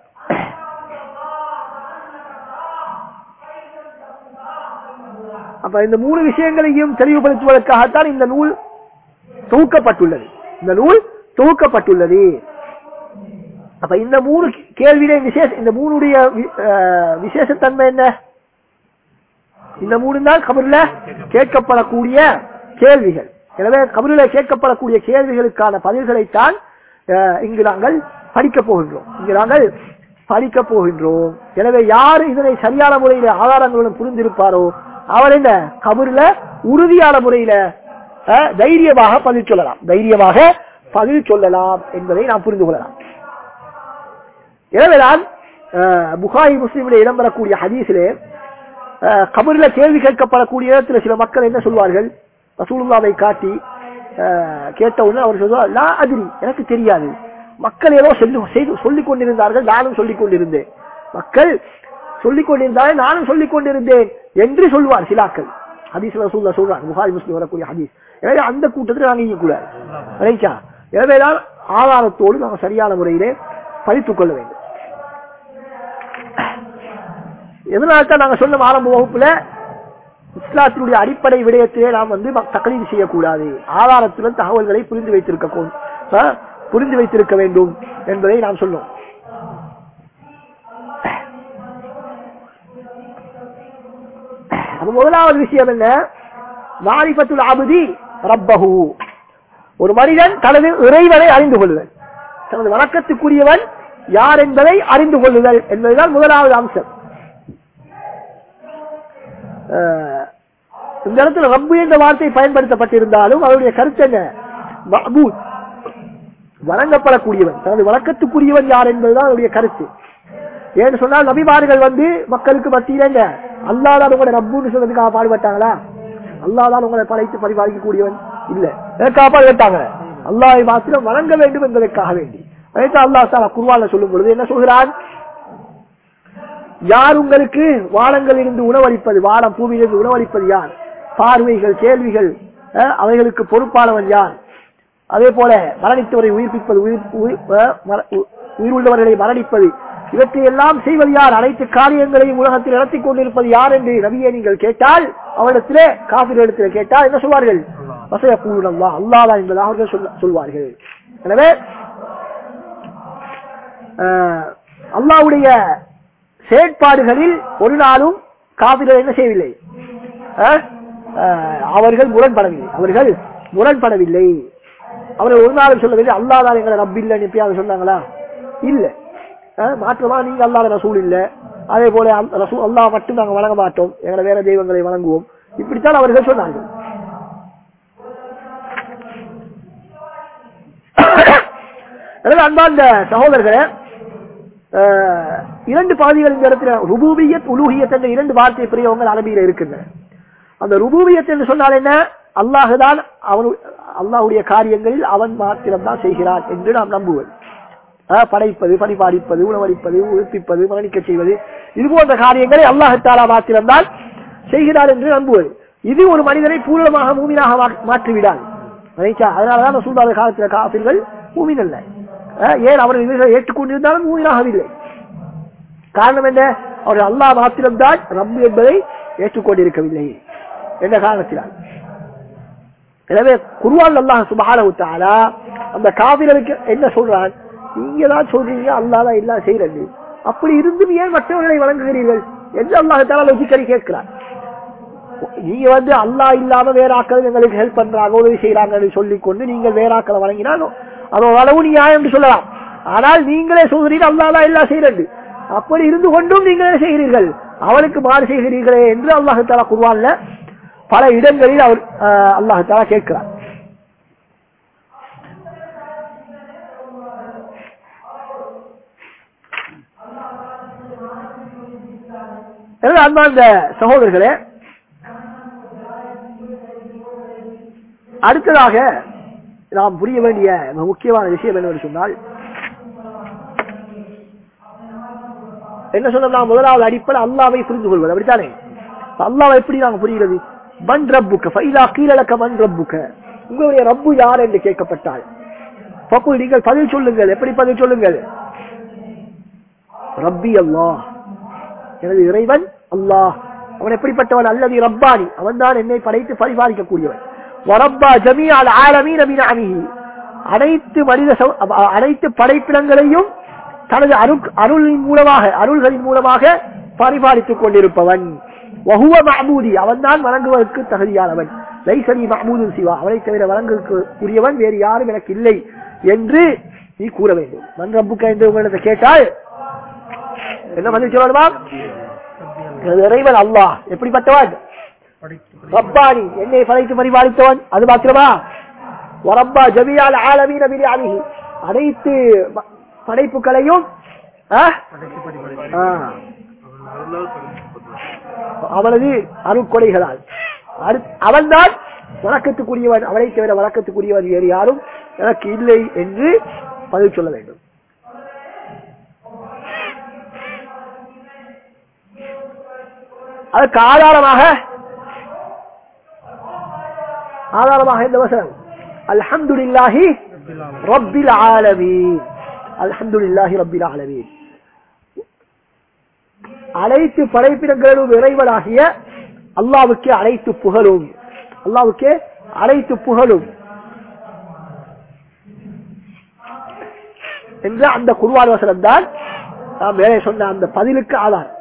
அப்ப இந்த மூணு விஷயங்களையும் தெளிவுபடுத்துவதற்காகத்தான் இந்த நூல் தொகுக்கப்பட்டுள்ளது இந்த நூல் தொகுக்கப்பட்டுள்ளது அப்ப இந்த மூணு கேள்வியில விசேஷ இந்த மூணுடைய வி- அஹ், விசேஷத்தன்மை என்ன இந்த மூணு தான் கபர்ல கேட்கப்படக்கூடிய கேள்விகள் எனவே கபரில கேட்கப்படக்கூடிய கேள்விகளுக்கான பதில்களைத்தான் அஹ், இங்கு நாங்கள் படிக்கப் போகின்றோம் இங்கு நாங்கள் படிக்கப் போகின்றோம் எனவே யார் இதனை சரியான முறையில ஆதாரங்களுடன் புரிந்திருப்பாரோ அவர் என்ன கபரில உறுதியான முறையில அஹ், தைரியமாக பதில் சொல்லலாம் தைரியமாக பதில் சொல்லலாம் என்பதை நாம் புரிந்து கொள்ளலாம் எனவேதான் அஹ், புகாரி முஸ்லிமிலே இடம்பெறக்கூடிய ஹதீஸிலே அஹ், கபரில கேள்வி கேட்கப்படக்கூடிய இடத்துல சில மக்கள் என்ன சொல்வார்கள் ரசூலுல்லாவை காட்டி அஹ், கேட்ட உடனே அவர் சொல்வார் லா அதிரி எனக்கு தெரியாது மக்கள் ஏதோ சொல்லி செய்து சொல்லிக் கொண்டிருந்தார்கள் நானும் சொல்லிக் கொண்டிருந்தேன் மக்கள் சொல்லிக் கொண்டிருந்தார்கள் நானும் சொல்லிக் கொண்டிருந்தேன் என்று சொல்வார் சிலாக்கள் ஹதீஸ் ரசூல்லா சொல்றாங்க புகாரி முஸ்லிம் வரக்கூடிய ஹதீஸ் எனவே அந்த கூட்டத்தில் நாங்கள் இயக்கூடாது ரைட்டா எனவேதான் ஆதாரத்தோடு நாங்கள் சரியான முறையிலே படித்துக் கொள்ள வேண்டும் எதனால தான் நாங்க சொன்ன ஆரம்ப வகுப்புல இஸ்லாத்தினுடைய அடிப்படை விடயத்திலே நாம் வந்து தக்கலீது செய்யக்கூடாது ஆதாரத்துடன் தகவல்களை புரிந்து வைத்திருக்க கொ- ஆ, புரிந்து வைத்திருக்க வேண்டும் என்பதை நாம் சொன்னோம் அப்ப முதலாவது விஷயம் என்ன மாரிபத்துல் அபுதி ரப்பஹு ஒரு மனிதன் தனது இறைவனை அறிந்து கொள்ளுதல் தனது வணக்கத்துக்குரியவன் யார் என்பதை அறிந்து கொள்ளுதல் என்பதுதான் முதலாவது அம்சம் அஹ், இந்த இடத்துல ரப்பு என்ற வார்த்தை பயன்படுத்தப்பட்டிருந்தாலும் அவருடைய கருத்து என்ன மஹ்பூத் வணங்கப்படக்கூடியவன் தனது வணக்கத்துக்குரியவன் யார் என்பதுதான் அவருடைய கருத்து ஏன்னு சொன்னால் நபிமார்கள் வந்து மக்களுக்கு மத்தியில என்ன அல்லாதான் உங்களை ரப்புன்னு சொல்றதுக்காக பாடுபட்டாங்களா அல்லாதான் உங்களை படைத்து பரிபாலிக்கக்கூடியவன் இல்ல எதற்காக பாடுபட்டாங்க அல்லாஹை மாத்திரம் வணங்க வேண்டும் என்பதற்காக வேண்டி அதைத்தான் அல்லாஹ் தாலா குர்வால சொல்லும் பொழுது என்ன சொல்கிறான் யார் உங்களுக்கு வானங்களில் இருந்து உணவளிப்பது வானம் பூமியிலிருந்து உணவளிப்பது யார் பார்வைகள் கேள்விகள் அஹ், அவைகளுக்கு பொறுப்பானவன் யார் அதே போல மரணித்தவரை உயிர்ப்பிப்பது உயிர் உயிர் அஹ், மர- உ- உயிர் உள்ளவர்களை மரணிப்பது இவற்றை எல்லாம் செய்வது யார் அனைத்து காரியங்களையும் உலகத்தில் நடத்திக் கொண்டிருப்பது யார் என்று நபியை நீங்கள் கேட்டால் அவரிடத்திலே காபிரிடத்திலே கேட்டால் என்ன சொல்வார்கள் வசைய பூரணம் அல்லாதான் என்பதாக அவர்கள் சொல்ல- சொல்வார்கள் எனவே அஹ், அல்லாஹ்வுடைய செயற்பாடுகளில் ஒரு நாளும் காபிர்கள் என்ன செய்யவில்லை அஹ், அஹ், அவர்கள் முரண்படவில்லை அவர்கள் முரண்படவில்லை அவர்கள் ஒரு நாளும் சொல்லவில்லை அல்லாதான் எங்களை ரப்பில்லைன்னு எப்பயாவது சொன்னாங்களா இல்ல அஹ், மாற்றமா நீங்க அல்லாத ரசூல் இல்ல அதே போல அல்- ரசூல் அல்லாஹ் மட்டும் நாங்க வணங்க மாட்டோம் எங்களை வேற தெய்வங்களை வணங்குவோம் இப்படித்தான் அவர்கள் சொன்னார்கள் எனவே அன்பார்ந்த சகோதரர்களே அஹ், இரண்டு பாதிகள் இந்த இடத்துல ருபூபியத் உலூகியத் என்ற இரண்டு வார்த்தை பிரியவங்கள் அரபியில இருக்கின்றன அந்த ருபூபியத் என்று சொன்னால் என்ன அல்லாஹுதான் அவனு அல்லாஹுடைய காரியங்களில் அவன் மாத்திரம்தான் செய்கிறான் என்று நாம் நம்புவது அஹ், படைப்பது பணிபாடிப்பது உணவளிப்பது உயிர்ப்பிப்பது மரணிக்க செய்வது இது போன்ற காரியங்களை அல்லாஹாலா மாத்திரம்தான் செய்கிறார் என்று நம்புவது இது ஒரு மனிதனை பூரணமாக மூமினாக மா- மாற்றிவிடாது ரைட்டா? அதனாலதான் சூழ்நிலை காலத்தில் காபிர்கள் மூமின் அல்ல அஹ், ஏன் அவர்கள் இவர்களை ஏற்றுக்கொண்டிருந்தாலும் மூமினாகவில்லை காரணம் என்ன அவர்கள் அல்லாஹ் மாத்திரம்தான் ரப்பு என்பதை ஏற்றுக்கொண்டிருக்கவில்லை என்ற காரணத்தினால் எனவே குருவான் அல்லாஹ் சுபஹானஹு தஆலா அந்த காபிர்களுக்கு என்ன சொல்றான் நீங்க தான் சொல்றீங்க அல்லாஹ் தான் எல்லாம் செய்யறது அப்படி இருந்தும் ஏன் மற்றவர்களை வழங்குகிறீர்கள் என்று அல்லாஹ் தாலா லொஜிக்கலி கேட்கிறார் நீங்க வந்து அல்லாஹ் இல்லாம வேற ஆக்கள் எங்களுக்கு ஹெல்ப் பண்றாங்க உதவி செய்யறாங்கன்னு சொல்லிக் கொண்டு நீங்கள் வேற ஆக்களை வழங்கினாலும் அது அளவு நியாயம் என்று சொல்லலாம் ஆனால் நீங்களே சொல்கிறீர்கள் அல்லாஹ் தான் எல்லாம் செய்யறது அப்படி இருந்து கொண்டும் நீங்களே செய்கிறீர்கள் அவனுக்கு மாறு செய்கிறீர்களே என்று அல்லாஹு தாலா குருவான்ல பல இடங்களில் அவர் அல்லாஹு தாலா கேட்கிறார் எனவே அன்பார்ந்த சகோதரர்களே அடுத்ததாக நாம் புரிய வேண்டிய மிக முக்கியமான விஷயம் என்னவென்று சொன்னால் என்ன சொன்னோம்னா முதலாவது அடிப்படை அல்லாவை புரிந்து கொள்வது அப்படித்தானே இப்ப அல்லாவை எப்படி நாங்க புரிகிறது மண் ரப்புக்க ஃபைலா கீழக்க மண் ரப்புக்க உங்களுடைய ரப்பு யார் என்று கேட்கப்பட்டால் பப்புல் நீங்கள் பதில் சொல்லுங்கள் எப்படி பதில் சொல்லுங்கள் ரப்பி அல்லாஹ் எனது இறைவன் அல்லாஹ் அவன் எப்படிப்பட்டவன் அல்லது ரப்பானி அவன் தான் என்னை படைத்து பரிபாலிக்கக்கூடியவன் வரப்பா ஜமீஅல் ஆலமீன மின் அமிஹி அனைத்து மனித சம- அ- அனைத்து படைப்பினங்களையும் தனது அருள் அருளின் மூலமாக அருள்களின் மூலமாக பரிபாலித்துக் கொண்டிருப்பவன் வஹுவ மஹமூதி அவன் தான் வழங்குவதற்கு தகுதியானவன் லைசனி மஹமூதுன் சிவா அவனை தவிர வழங்குவதற்கு உரியவன் வேறு யாரும் எனக்கு இல்லை என்று நீ கூற வேண்டும் மன் ரப்புக்க என்று உங்களிடத்தை கேட்டால் என்ன பதில் சொல்லணுமா எனது இறைவன் அல்லாஹ் எப்படிப்பட்டவன் ரப்பானி என்னை படைத்து பரிபாலித்தவன் அது மாத்திரமா வரப்பா ஜமியால் ஆலமீன பிரியாணி அனைத்து ப- படைப்புகளையும் ஆ? ஆ. அவனது அருட்கொடைகளால் அரு- அவன்தான் வழக்கத்துக்குரியவன் அவனை தவிர வழக்கத்துக்குரியவன் வேறு யாரும் எனக்கு இல்லை என்று பதில் சொல்ல வேண்டும் அதற்கு ஆதாரமாக ஆதாரமாக இந்த வசனம் அல்ஹம்துலில்லாஹி ரப்பில் ஆலமீன் அல்ஹம்துலில்லாஹி ரப்பில் ஆலமீன் அனைத்து படைப்பினங்களும் இறைவனாகிய அல்லாவுக்கே அனைத்து புகழும் அல்லாவுக்கே அனைத்து புகழும் என்ற அந்த குருவான் வசனம் தான் நாம் மேலே சொன்ன அந்த பதிலுக்கு ஆதாரம்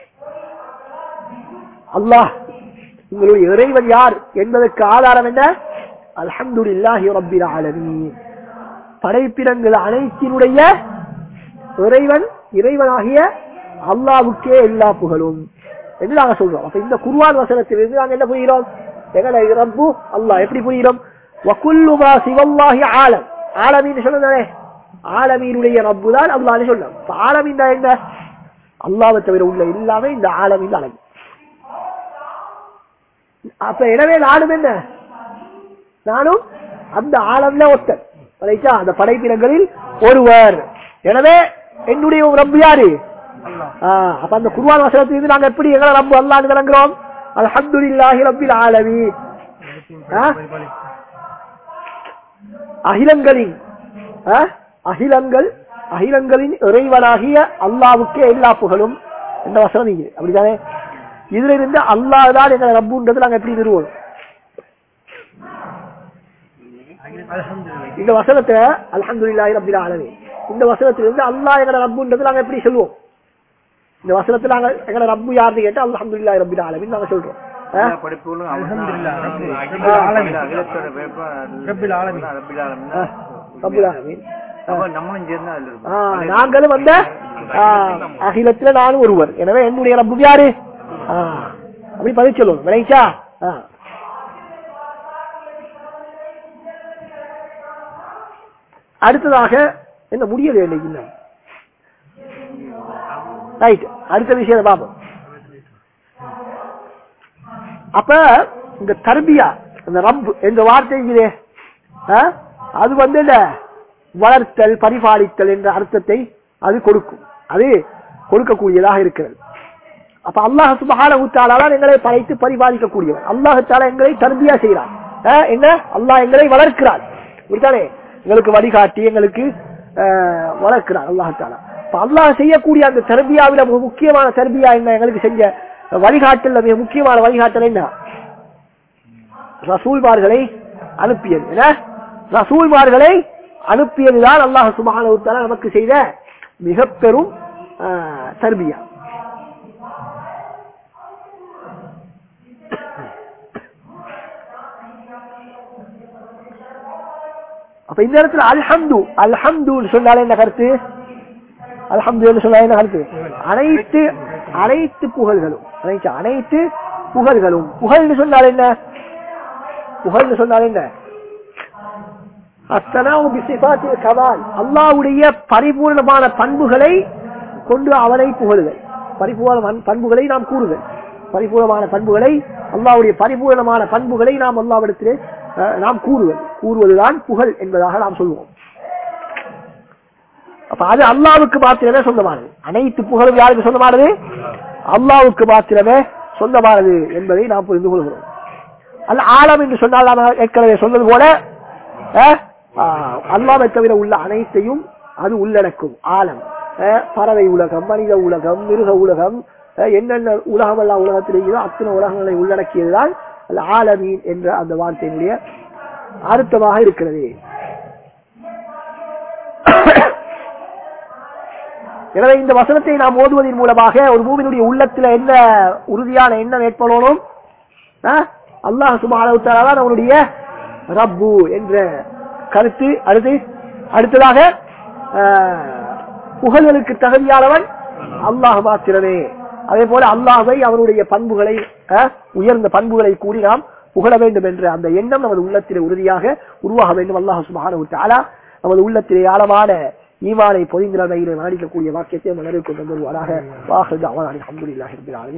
அல்லாஹ் உங்களுடைய இறைவன் யார் என்பதற்கு ஆதாரம் என்ன அல்ஹம்துலில்லாஹி ரப்பில் ஆலமீன் படைப்பினங்கள் அனைத்தினுடைய இறைவன் இறைவனாகிய அல்லாவுக்கே எல்லா புகழும் என்று நாங்க சொல்றோம் அப்ப இந்த குர்ஆன் வசனத்திலிருந்து நாங்க என்ன புரிகிறோம் எங்களை ரப்பு அல்லாஹ் எப்படி புரிகிறோம் வகுல்லு மா சிவல்லாஹி ஆலம் ஆலமீன் சொன்னதானே ஆலமீனுடைய ரப்பு தான் அல்லாஹ்னு சொல்றோம் இப்ப ஆலமீன் என்ன அல்லாவை தவிர உள்ள எல்லாமே இந்த ஆலமீன் அழகு அப்ப எனவே நானும் என்ன நானும் அந்த ஆழம்ல ஒருத்தன் ரைட்டா? அந்த படைப்பினங்களில் ஒருவர் எனவே என்னுடைய ரப்பு யாரு ஆ, அப்ப அந்த குருவான் வசனத்திலிருந்து நாங்க எப்படி எங்களை ரப்பு அல்லான்னு விளங்குறோம் அல்ஹம்துலில்லாஹி ரப்பில் ஆலமீன் ஆ? அகிலங்களின் ஆ? அகிலங்கள் அகிலங்களின் இறைவனாகிய அல்லாவுக்கே எல்லா புகழும் என்ற வசனம் இங்க அப்படிதானே இதுல இருந்து அல்லாஹ் தான் எங்களை ரப்புன்றது நாங்க எப்படி நிறுவோம் இந்த வசனத்தை அல்ஹம்துலில்லாஹி ரப்பில் ஆலமீன் இந்த வசனத்திலிருந்து அல்லாஹ் எங்களை ரப்புன்றது நாங்க எப்படி சொல்லுவோம் இந்த வசனத்துல நாங்க எங்களை ரப்பு யாருன்னு கேட்டா அல்ஹம்துலில்லாஹி ரப்பில் ஆலமீன் நாங்க சொல்றோம் ஆ? எல்லா படைப்புகளும் அவன் தான். அல்ஹம்துலில்லாஹ், ரப்பு, அகில- ரப்புல் ஆலமீன். அகிலத்தோட படைப்பு ரப்புல் ஆலமீன். ரப்புல் ஆலமீன் ஆ, ரப்புல் ஆலமீன் ஆ. அப்ப நம்மளும் சேர்ந்து அதுல இருப்போம். ஆ, நாங்களும் வந்த ஆ, அகிலத்துல நானும் ஒருவர் எனவே என்னுடைய ரப்பு யாரு ஆ, அப்படி பதில் சொல்லணும் விளைச்சா அடுத்ததாக என்ன முடியல இன்னைக்கு இன்னும் ரைட் அடுத்த விஷயத்தை பார்ப்போம் அப்ப இந்த தர்பியா இந்த ரப் என்ற வார்த்தை இருக்குதே, ஆ, அது வந்து என்ன வளர்த்தல் பரிபாலித்தல் என்ற அர்த்தத்தை அது கொடுக்கும் அது கொடுக்கக்கூடியதாக இருக்கிறது அப்ப அல்லாஹ் சுபஹானஹு தஆலா தான் எங்களை படைத்து பரிபாலிக்கக்கூடியவர் அல்லாஹ் தஆலா எங்களை தர்பியா செய்கிறார் ஆ, என்ன அல்லாஹ் எங்களை வளர்க்கிறார் புரியுதானே எங்களுக்கு வழிகாட்டி எங்களுக்கு ஆ, வளர்க்கிறார் அல்லாஹ் தஆலா இப்ப அல்லாஹ் செய்யக்கூடிய அந்த தர்பியாவில மிக முக்கியமான தர்பியா என்ன எங்களுக்கு செஞ்ச வழிகாட்டல் மிக முக்கியமான வழிகாட்டல் என்ன ரசூல்மார்களை அனுப்பியது என்ன ரசூல்மார்களை அனுப்பியதுதான் அல்லாஹ் சுபஹானஹு தஆலா நமக்கு செய்த மிக பெரும் தர்பியா அப்ப இந்த இடத்துல அல்ஹம்து அல்ஹம்து சொன்னாலே என்ன கருத்து அல்ஹம்து சொன்னாலே என்ன கருத்து அனைத்து அனைத்து புகழ்களும் அனைத்து அனைத்து புகழ்களும் புகழ்னு சொன்னால் என்ன புகழ்னு சொன்னால் என்ன அத்தனாவு பிசிபாத்தில் கவால் அல்லாவுடைய பரிபூர்ணமான பண்புகளை கொண்டு அவனை புகழுதல் பரிபூர்ணமான பண்புகளை நாம் கூறுதல் பரிபூர்ணமான பண்புகளை அல்லாவுடைய பரிபூர்ணமான பண்புகளை நாம் அல்லாவிடத்திலே அஹ், நாம் கூறுவது கூறுவதுதான் புகழ் என்பதாக நாம் சொல்லுவோம் அப்ப அது அல்லாவுக்கு மாத்திரமே சொந்தமானது அனைத்து புகழும் யாருக்கு சொந்தமானது அல்லாவுக்கு மாத்திரமே சொந்தமானது என்பதை நாம் புரிந்து கொள்கிறோம் அல்ல ஆழம் என்று சொன்னால் நாம் ஏற்கனவே சொன்னது போல அஹ், ஆஹ், அல்லாவை தவிர உள்ள அனைத்தையும் அது உள்ளடக்கும் ஆழம் அஹ், பறவை உலகம் மனித உலகம் மிருக உலகம் அஹ், என்னென்ன உலகம் எல்லாம் உலகத்தில் இருக்கிறதோ அத்தனை உலகங்களை உள்ளடக்கியதுதான் அல்ல ஆலமீன் என்ற அந்த வார்த்தையினுடைய அர்த்தமாக இருக்கிறது எனவே இந்த வசனத்தை நாம் ஓதுவதன் மூலமாக ஒரு மூவினுடைய உள்ளத்துல என்ன உறுதியான எண்ணம் ஏற்படணும் அஹ், அல்லாஹ் சுபானவுத்தாலதான் அவனுடைய ரப்பு என்ற கருத்து அடுத்து அடுத்ததாக அஹ், புகழ்களுக்கு தகுதியானவன் அல்லாஹ் மாத்திரமே அதே போல அல்லாஹை அவருடைய பண்புகளை அஹ், உயர்ந்த பண்புகளை கூறி நாம் புகழ வேண்டும் என்ற அந்த எண்ணம் நமது உள்ளத்திலே உறுதியாக உருவாக வேண்டும் அல்லாஹ் சுபானு தாலா நமது உள்ளத்திலே ஆழமான ஈமானை பொதிந்திரமையிலே நாடிக்கக்கூடிய வாக்கியத்தை மனதில் கொண்டு வருவாராக வாஹது அவன் அலமதுல்லாஹி ரபில் ஆலமீன்